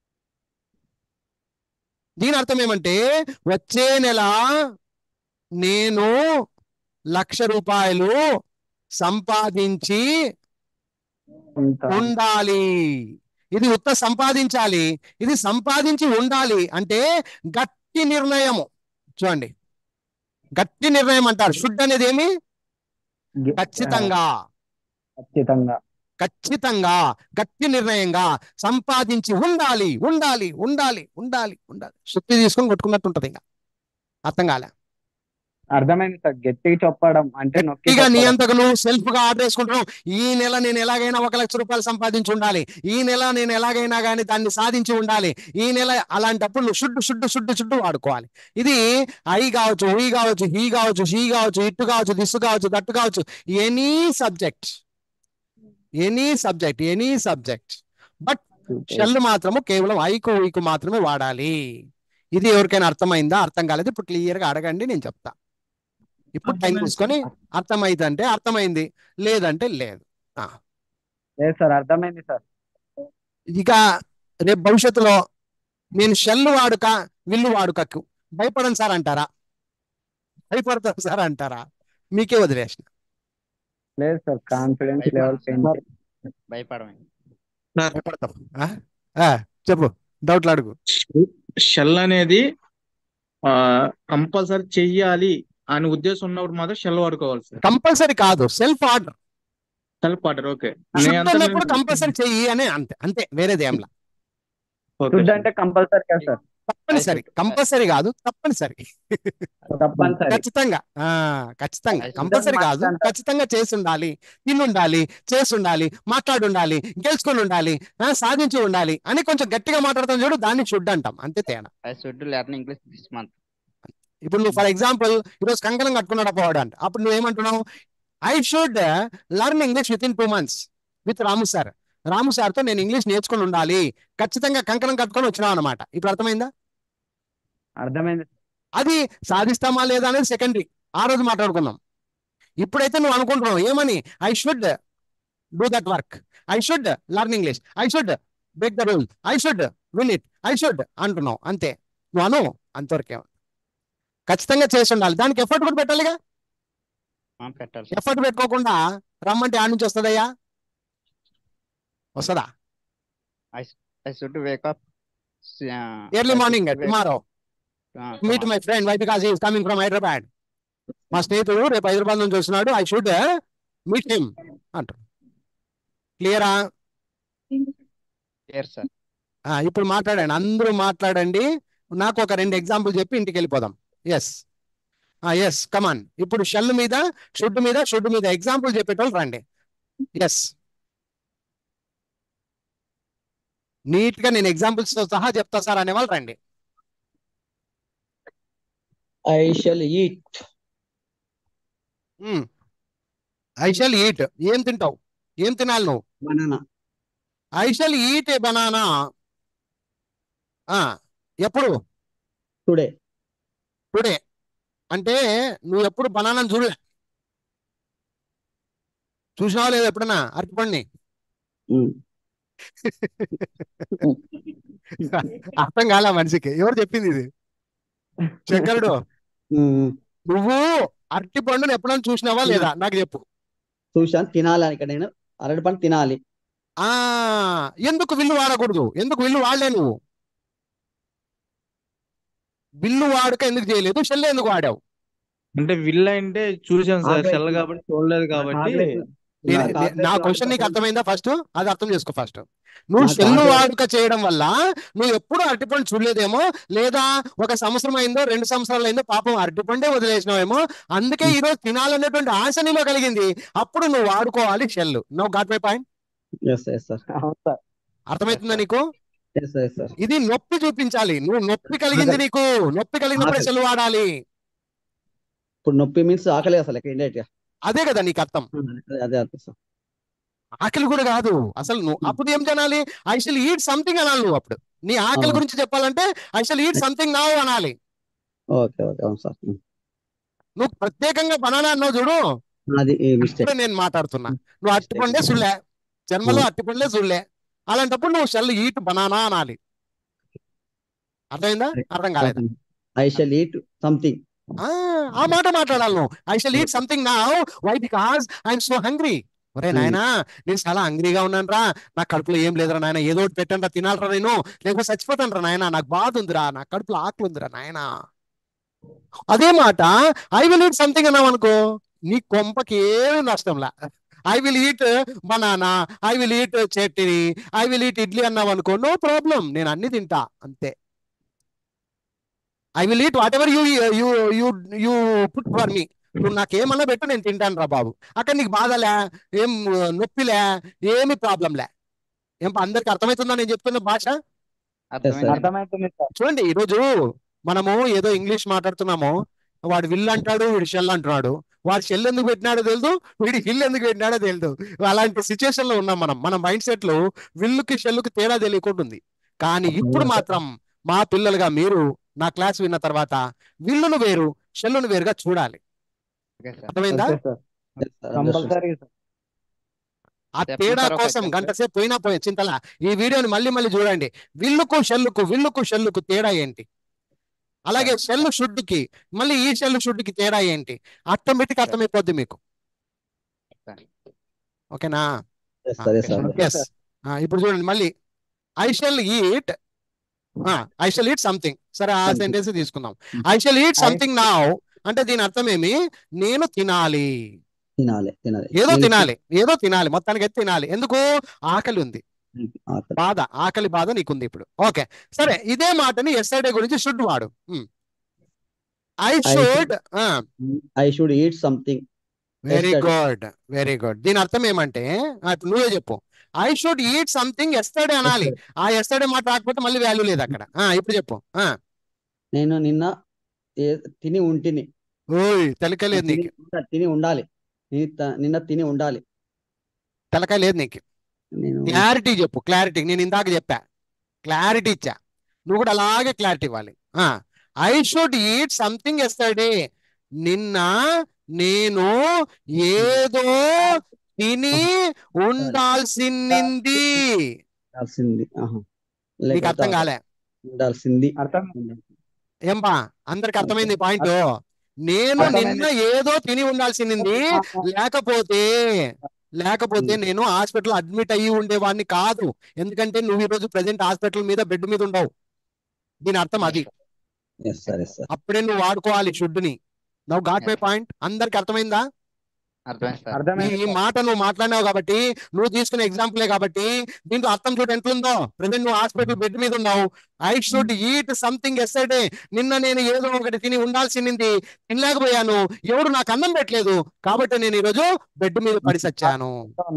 దీని అర్థం ఏమంటే వచ్చే నెల నేను లక్ష రూపాయలు సంపాదించి ఉంటాను ఉండాలి ఇది ఉత్త సంపాదించాలి ఇది సంపాదించి ఉండాలి అంటే గట్టి నిర్ణయము చూడండి గట్టి నిర్ణయం అంటారు షుడ్ అనేది ఏమి గి- ఖచ్చితంగా ఖచ్చితంగా ఖచ్చితంగా గట్టి నిర్ణయంగా సంపాదించి ఉండాలి ఉండాలి ఉండాలి ఉండాలి ఉండాలి శక్తి తీసుకొని కొట్టుకున్నట్టు ఉంటది ఇంకా అర్థం కాలే అర్థమైంది సార్ గట్టిగా చెప్పడం అంటే నొక్కి గట్టిగా నీ చెప్పడం అంతకు నువ్వు సెల్ఫ్ గా ఆర్డర్ వేసుకుంటున్నావు ఈ నెల నేను ఎలాగైనా ఒక లక్ష రూపాయలు సంపాదించి ఉండాలి ఈ నెల నేను ఎలాగైనా కానీ దాన్ని సాధించి ఉండాలి ఈ నెల అలాంటప్పుడు నువ్వు షుడ్డు షుడ్డు షుడ్డు షుడ్డు వాడుకోవాలి ఇది ఐ కావచ్చు ఈ కావచ్చు హీ కావచ్చు షీ కావచ్చు ఇట్టు కావచ్చు దిస్సు కావచ్చు దట్టు కావచ్చు any subject any subject any subject but shall మాత్రము కేవలం ఐకు ఈకు మాత్రమే వాడాలి ఇది ఎవరికైనా అర్థమైందా అర్థం కాలేదు ఇప్పుడు క్లియర్ గా అడగండి నేను చెప్తా ఇప్పుడు టైం అర్థమైంది తీసుకొని అర్థమైందంటే అర్థమైంది లేదంటే లేదు ఆ. లేదు సార్ అర్థమైంది సార్ ఇక రేపు భవిష్యత్తులో నేను షెల్ వాడుక విల్లు వాడుకకు భయపడను సార్ అంటారా భయపడతాను సార్ అంటారా మీకే వదిలేసిన లేదు సార్ కాన్ఫిడెన్స్ లెవెల్ భయపడను పెంచి భయపడమే భయపడతాం ఆ? ఆ, చెప్పు డౌట్లు అడుగు షెల్ అనేది కంపల్సరీ చెయ్యాలి అనే ఉద్దేశం ఉన్నప్పుడు మాత్రం షెల్ వాడుకోవాలి సార్ కంపల్సరీ కాదు self order self order okay should నేను అన్నప్పుడు కంపల్సరీ చెయ్యి అని అంతే అంతే వేరేది ఏంలా ఓకే ఫుడ్ అంటే కంపల్సరీ కదా సార్ తప్పనిసరి కంపల్సరీ కాదు తప్పనిసరి తప్పనిసరి ఖచ్చితంగా ఆ ఖచ్చితంగా I should కంపల్సరీ have కాదు mastered. ఖచ్చితంగా చేసి ఉండాలి తిని ఉండాలి చేసి ఉండాలి మాట్లాడి ఉండాలి గెలుచుకొని ఉండాలి ఆ, సాధించి ఉండాలి అని కొంచెం గట్టిగా మాట్లాడతాం చూడు దాన్ని షుడ్ అంటాం అంతే తేడా I should learn English this month ఇప్పుడు నువ్వు ఫర్ ఎగ్జాంపుల్ ఈరోజు కంకణం కట్టుకున్నాడు పోవాడు అంట అప్పుడు నువ్వు ఏమంటున్నావు I should learn English with in two months with Ramu sir Ramu సార్తో నేను ఇంగ్లీష్ నేర్చుకొని ఉండాలి ఖచ్చితంగా కంకణం కట్టుకొని వచ్చినావు అనమాట ఇప్పుడు అర్థమైందా అర్థమైంది అది సాధిస్తామా లేదా అనేది సెకండరీ ఆ రోజు మాట్లాడుకుందాం ఇప్పుడైతే నువ్వు అనుకుంటున్నావు ఏమని I should do that work I should learn English I should break the rule I should win it I should అంటున్నావు అంతే నువ్వు అను అంతవరకే ఖచ్చితంగా చేసి ఉండాలి దానికి ఎఫర్ట్ కూడా పెట్టాలిగా ఆ, పెట్టాలి సార్ ఎఫర్ట్ పెట్టుకోకుండా రమ్మంటే ఆడ నుంచి వస్తుందయ్యా వస్తుందా I should wake up early morning tomorrow meet my friend why because is coming from Hyderabad మా స్నేహితుడు రేపు హైదరాబాద్ నుంచి వస్తున్నాడు ఐ షుడ్ మీట్ హిమ్ అంటారు క్లియరా క్లియర్ సార్ ఇప్పుడు మాట్లాడండి అందరూ మాట్లాడండి నాకు ఒక రెండు ఎగ్జాంపుల్ చెప్పి ఇంటికి వెళ్ళిపోదాం ఎస్ ఎస్ కమాన్ ఇప్పుడు షెల్ మీద షుడ్ మీద షుడ్ మీద ఎగ్జాంపుల్ చెప్పేటోళ్ళు రండి ఎస్ నీట్ గా నేను ఎగ్జాంపుల్స్ తో సహా చెప్తా సార్ అనేవాళ్ళు రండి I shall eat. I shall eat ఏం తింటావు ఏం తినాలి నువ్వు Banana. ఐ షల్ ఈట్ ఏ బనానా ఎప్పుడు Today. టుడే అంటే నువ్వు ఎప్పుడు బనానాను చూడలే చూసినావా లేదా ఎప్పుడన్నా అరటిపండిని Mm. అర్థం కాలే మనిషికి ఎవరు చెప్పింది ఇది శంకరుడు Mm. నువ్వు అరటి పండుని ఎప్పుడైనా చూసినావా లేదా నాకు చెప్పు చూశాను తినాలి అని ఇక్కడ నేను అరటి పండు తినాలి ఆ ఎందుకు విల్లు వాడకూడదు ఎందుకు విల్లు వాడలే నువ్వు విల్లు వాడుక ఎందుకు చేయలేదు షెల్ ఎందుకు వాడావు అంటే విల్ అంటే చూసాను సార్ ఆకలి షెల్ కాబట్టి చూడలేదు కాబట్టి నేను- నాకు నే- ఆకలి నా వాడుక క్వశ్చన్ నీకు తెలుసు. అర్థమైందా ఫస్ట్ అది అర్థం చేసుకో ఫస్ట్ నువ్వు నాకు షెల్లు ఆకలి- వాడుక చేయడం వల్ల నువ్వు ఎప్పుడు అరటిపండు చూడలేదేమో లేదా ఒక సంవత్సరం అయిందో రెండు సంవత్సరాలు అయిందో పాపం అరటిపండే వదిలేసినావేమో అందుకే ఈ రోజు తినాలనేటువంటి ఆశ నీలో కలిగింది అప్పుడు నువ్వు వాడుకోవాలి shall no got my point yes yes sir అవును సార్ అర్థమవుతుందా నీకు ఎస్ ఎస్ సార్ ఇది నొప్పి చూపించాలి నువ్వు నొప్పి కలిగింది నీకు నొప్పి కలిగినప్పుడే ఆకలి. షెల్ వాడాలి ఇప్పుడు నొప్పి మీన్స్ ఆకలి అసలు ఇండైరెక్ట్ గా అదే కదా నీకు అర్థం అదే- అదే అర్థం సార్ ఆకలి కూడా కాదు అసలు నువ్వు అప్పుడు ఏం తినాలి ఐ షల్ ఈట్ సంథింగ్ అనాలి నువ్వు అప్పుడు నీ ఆకలి అవును. గురించి చెప్పాలంటే I shall eat something now అనాలి ఓకే ఓకే అవును సార్ నువ్వు ప్రత్యేకంగా బనానా అన్నావు చూడు అది మిస్టేక్ ఇప్పుడు నేను మాట్లాడుతున్నా నువ్వు అట్టిపండే సుళ్ళే జన్మలో అట్టిపండే సుళ్ళే అలాంటప్పుడు నువ్వు షెల్ ఈట్ బనానా అనాలి అర్థమైందా అర్థం కాలేదా ఐ షల్ ఈట్ సంథింగ్ ఆ ఆ మాట మాట్లాడాలి నువ్వు ఐ షల్ ఈట్ సంథింగ్ నా why because I'm so hungry ఒరే నాయనా నేను చాలా హంగ్రీగా ఉన్నాను రా నా కడుపులో ఏం లేదురా నాయన ఏదో ఒకటి పెట్టండి రా తినాలరా నేను లేకపోతే చచ్చిపోతాను రా నాయన నాకు బాధ ఉందిరా నా కడుపులో ఆకలి ఉందిరా నాయన అదే మాట ఐ విల్ ఈట్ సంథింగ్ అన్నావు అనుకో నీ కొంపకి ఏమి నష్టంలా I will eat banana I will eat chutney I will eat idli అన్నావు అనుకో నో ప్రాబ్లం నేను అన్ని తింటా అంతే I will eat whatever you you you you put for me నువ్వు నాకేమన్నా పెట్టు నేను తింటాను రా బాబు అక్కడ నీకు బాధలే ఏం నొప్పిలే ఏమి ప్రాబ్లంలే ఏం అందరికి అర్థమవుతుందా నేను చెప్తున్న భాష అర్థమవుతుంది సార్ చూడండి ఈరోజు మనము ఏదో ఇంగ్లీష్ మాట్లాడుతున్నాము వాడు విల్ అంటాడు వీడు షెల్ అంటున్నాడు వాడు షెల్ ఎందుకు పెట్టినాడో తెలియదు వీడి హిల్ ఎందుకు పెట్టినాడో తెలియదు అలాంటి సిచ్యువేషన్ లో ఉన్నాం మనం మన మైండ్ సెట్ లో విల్లుకి షెల్లుకి తేడా తెలియకుండా ఉంది కానీ ఇప్పుడు మాత్రం మా పిల్లలుగా మీరు నా క్లాస్ విన్న తర్వాత విల్లును వేరు షెల్లును వేరుగా చూడాలి అర్థమైందా ఓకే సార్ కంపల్సరీ సార్ ఆ తేడా కోసం గంట సేపు పోయినా పోయి చింతలా ఈ వీడియోని మళ్ళీ మళ్ళీ చూడండి విల్లుకు షెల్లుకు విల్లుకు షెల్లుకు తేడా ఏంటి అలాగే షెల్ షుడ్డుకి మళ్ళీ ఈ షెల్ షుడ్డుకి తేడా ఏంటి ఆటోమేటిక్ అర్థమైపోద్ది మీకు ఓకేనా సరే సార్ ఎస్ ఇప్పుడు చూడండి మళ్ళీ I shall eat I shall eat something సరే ఆ Something. సెంటెన్స్ తీసుకుందాం I shall eat something now అంటే దీని అర్థం ఏమి నేను తినాలి తినాలి తినాలి ఏదో నేను తినాలి ఏదో తినాలి మొత్తానికి అయితే తినాలి ఎందుకు ఆకలి ఉంది ఆకలి. బాధ ఆకలి బాధ నీకుంది ఇప్పుడు ఓకే సరే ఇదే మాటని ఎస్ఐడే గురించి షుడ్ వాడు I should I should eat something very Yesterday. Good very good దీని అర్థం ఏమంటే ఆ, ఇప్పుడు నువ్వే చెప్పు I should eat something yesterday అనాలి ఆ ఎస్టర్డే మాట రాకపోతే మళ్ళీ వాల్యూ లేదు అక్కడ ఆ, ఇప్పుడు చెప్పు ఆ, నేను నిన్న ఏ- తిని ఉంటిని ఓయ్ తెలకాయ లేదు తిని నీకు ఉండ- తిని ఉండాలి ని- త- నిన్న తిని ఉండాలి తెలకాయ లేదు నీకు నేను క్లారిటీ చెప్పు క్లారిటీ నేను ఇందాక చెప్పా క్లారిటీ ఇచ్చా నువ్వు కూడా అలాగే క్లారిటీ ఇవ్వాలి I should eat something yesterday నిన్న నేను ఏదో తిని ఉండాల్సింది ఉండాల్సింది ఆహా. నీకు లేకపోతే అర్థం కాలే ఉండాల్సింది అర్థం ఏంపా అందరికి అర్థమైంది పాయింట్ నేను అర్థమైంది. నిన్న ఏదో తిని ఉండాల్సింది లేకపోతే లేకపోతే నేను హాస్పిటల్ అడ్మిట్ అయ్యి ఉండేవాడిని కాదు ఎందుకంటే నువ్వు ఈ రోజు ప్రెసెంట్ హాస్పిటల్ మీద బెడ్ మీద ఉండవు దీని అర్థం అది ఎస్ సరే సార్ అప్పుడే నువ్వు వాడుకోవాలి షుడ్ని నవ్వు గాట్ మై పాయింట్ అందరికి అర్థమైందా అర్థమైంది సార్ ఈ అర్థమైంది ఈ మాట నువ్వు మాట్లాడినావు కాబట్టి నువ్వు తీసుకునే ఎగ్జాంపులే కాబట్టి దీంట్లో అర్థం చూడు ఎట్లుందో ప్రజెంట్ నువ్వు హాస్పిటల్ బెడ్ మీద ఉన్నావు I should eat something yesterday నిన్న నేను ఏదో ఒకటి తిని ఉండాల్సింది తినలేకపోయాను ఎవడు నాకు అన్నం పెట్టలేదు కాబట్టి నేను ఈరోజు బెడ్ మీద పడి సచ్చాను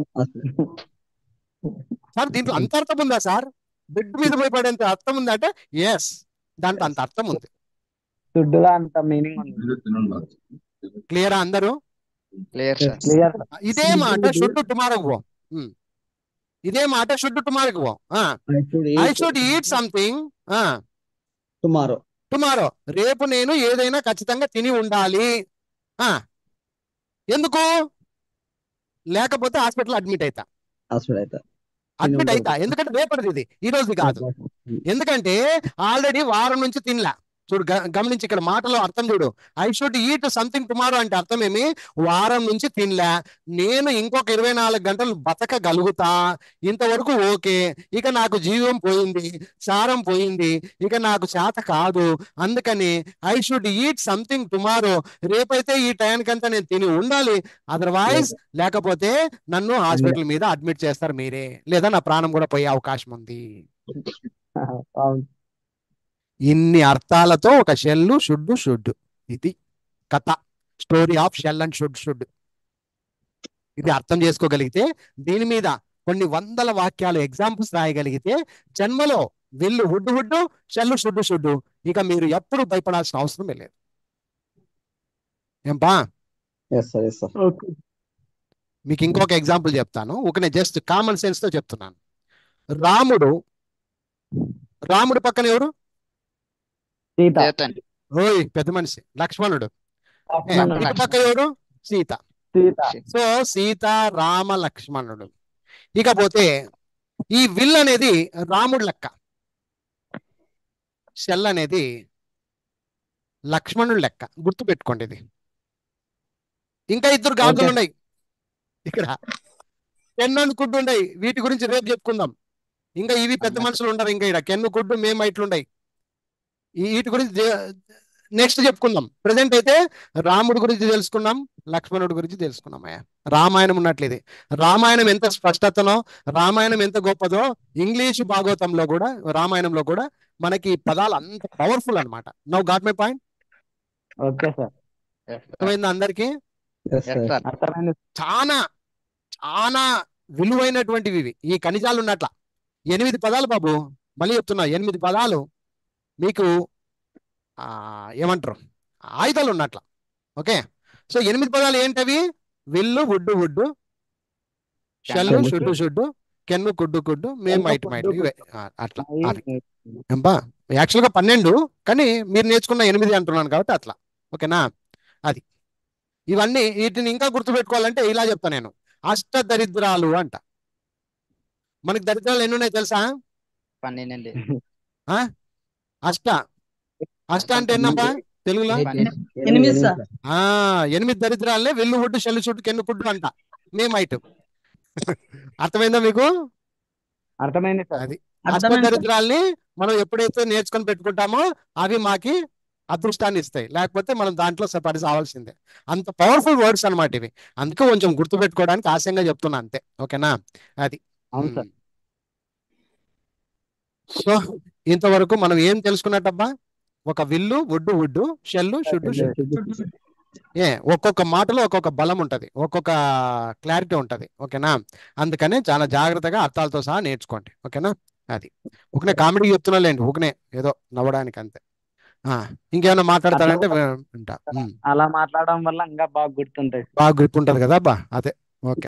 సార్ దీంట్లో అంత అర్థం ఉందా సార్ బెడ్ మీద పోయి పడేంత అర్థం ఉందా అంటే ఎస్ దాంట్లో అంత అర్థం ఉంది దుడ్డులో అంత మీనింగ్ ఉంది క్లియరా అందరూ క్లియర్ సార్ క్లియర్ ఇదే మాట షుడ్ టుమారోకి పో ఉమ్. ఇదే మాట షుడ్ టుమారోకి పో I should I eat should eat something tomorrow tomorrow రేపు నేను ఏదైనా ఖచ్చితంగా తిని ఉండాలి ఆ ఎందుకు లేకపోతే హాస్పిటల్ అడ్మిట్ అవుతా హాస్పిటల్ అయితే అడ్మిట్ అవుతా ఎందుకంటే రేపటిది ఇది ఈ రోజు కాదు ఎందుకంటే ఆల్రెడీ వారం నుంచి తినలా చూడు గ- గమనించి ఇక్కడ మాటలో అర్థం చూడు I should eat something tomorrow అంటే అర్థం ఏమి వారం నుంచి తినలే నేను ఇంకొక ఇరవై నాలుగు గంటలు బతకగలుగుతా ఇంతవరకు ఓకే ఇక నాకు జీవం పోయింది సారం పోయింది ఇక నాకు చేత కాదు అందుకని I should eat something tomorrow రేపైతే ఈ టైంకంతా నేను తిని ఉండాలి అదర్వైజ్ లేకపోతే నన్ను హాస్పిటల్ మీద అడ్మిట్ చేస్తారు మీరే లేదా నా ప్రాణం కూడా పోయే అవకాశం ఉంది అవును ఇన్ని అర్థాలతో ఒక షెల్లు షుడ్డు షుడ్ ఇది కథ story of shall and should should ఇది అర్థం చేసుకోగలిగితే దీని మీద కొన్ని వందల వాక్యాలు ఎగ్జాంపుల్స్ రాయగలిగితే జన్మలో విల్లు హుడ్డు హుడ్డు షెల్లు షుడ్డు షుడ్డు ఇక మీరు ఎప్పుడు భయపడాల్సిన అవసరం లేదు ఏంపా yes sir yes sir okay మీకు ఇంకొక ఎగ్జాంపుల్ చెప్తాను ఒకనే జస్ట్ కామన్ సెన్స్ తో చెప్తున్నాను రాముడు రాముడు పక్కన ఎవరు సీత చేతండి ఓయ్ పెద్ద మనిషి లక్ష్మణుడు ఏ, లక్ష్మణుడు. ఇటు పక్క ఎవరు సీత సీత సో సీత రామ లక్ష్మణుడు ఇకపోతే ఈ విల్ అనేది రాముడు లెక్క షెల్ అనేది లక్ష్మణుడు లెక్క గుర్తు పెట్టుకోండి ఇది ఇంకా ఇద్దరు గాజులు ఓకే. ఉన్నాయి ఇక్కడ కెన్ను కుడ్డు ఉన్నాయి వీటి గురించి రేపు చెప్పుకుందాం ఇంకా ఇవి పెద్ద మనుషులు ఉండరు ఇంకా ఇక్కడ కెన్ను కుడ్డు మేము ఇట్లున్నాయి ఈ వీటి గురించి నెక్స్ట్ చెప్పుకుందాం ప్రజెంట్ అయితే రాముడి గురించి తెలుసుకున్నాం లక్ష్మణుడి గురించి తెలుసుకున్నాం అయ్యా రామాయణం ఉన్నట్లు ఇది రామాయణం ఎంత స్పష్టతనో రామాయణం ఎంత గొప్పదో ఇంగ్లీష్ భాగవతంలో కూడా రామాయణంలో కూడా మనకి ఈ పదాలు అంత పవర్ఫుల్ అన్నమాట now got my point okay sir అర్థమైందా అందరికీ అర్థమైంది చాలా చాలా విలువైనటువంటివి ఇవి ఈ ఖనిజాలు ఉన్నట్ల ఎనిమిది పదాలు బాబు మళ్ళీ చెప్తున్నా ఎనిమిది పదాలు మీకు ఆ ఏమంటారు ఆయుధాలు ఉన్నట్ల ఓకే సో ఎనిమిది పదాలు ఏంటవి will would would shall can should should can could could may can might కుడ్డు might ఇవే ఆ, అట్లా అయి అవి ఎంపా యాక్చువల్గా పన్నెండు కానీ మీరు నేర్చుకున్న ఎనిమిది అంటున్నాను కాబట్టి అట్లా ఓకేనా అది ఇవన్నీ వీటిని ఇంకా గుర్తుపెట్టుకోవాలంటే ఇలా చెప్తా నేను అష్ట దరిద్రాలు అంట మనకి దరిద్రాలు ఎన్ని ఉన్నాయి తెలుసా పన్నెండండి ఆ? అష్ట అష్ట అంటే ఎన్నమ్మా తెలుగులో ఎనిమిది సార్ ఆ ఎనిమిది దరిద్రాలనే will would shall should can could అంట మేము ఐటు అర్థమైందా మీకు అర్థమైంది సార్ అది అష్ట అర్థమైంది సార్ దరిద్రాల్ని మనం ఎప్పుడైతే నేర్చుకొని పెట్టుకుంటామో అవి మాకి అదృష్టాన్ని ఇస్తాయి లేకపోతే మనం దాంట్లో స- పడి సావాల్సిందే అంత పవర్ఫుల్ వర్డ్స్ అన్నమాట ఇవి అందుకే కొంచెం గుర్తు పెట్టుకోవడానికి ఆశయంగా చెప్తున్నా అంతే ఓకేనా అది అవును సార్ సో ఇంతవరకు మనం ఏం తెలుసుకున్నట్టబ్బా ఒక విల్లు ఒడ్డు ఒడ్డు షెల్లు షుడ్డు షుడ్డు ఏ ఒక్కొక్క మాటలో ఒక్కొక్క బలం ఉంటది ఒక్కొక్క క్లారిటీ ఉంటది ఓకేనా అందుకనే చాలా జాగ్రత్తగా అర్థాలతో సహా నేర్చుకోండి ఓకేనా అది ఒకనే కామెడీ చెప్తున్నాలేండి ఒకనే ఏదో నవ్వడానికి అంతే ఆ ఇంకేమైనా మాట్లాడతారంటే వింటా ఉమ్. అలా మాట్లాడడం వల్ల ఇంకా బాగా గుర్తుంటాయి బాగా గ్రిప్ ఉంటది కదా బా అదే ఓకే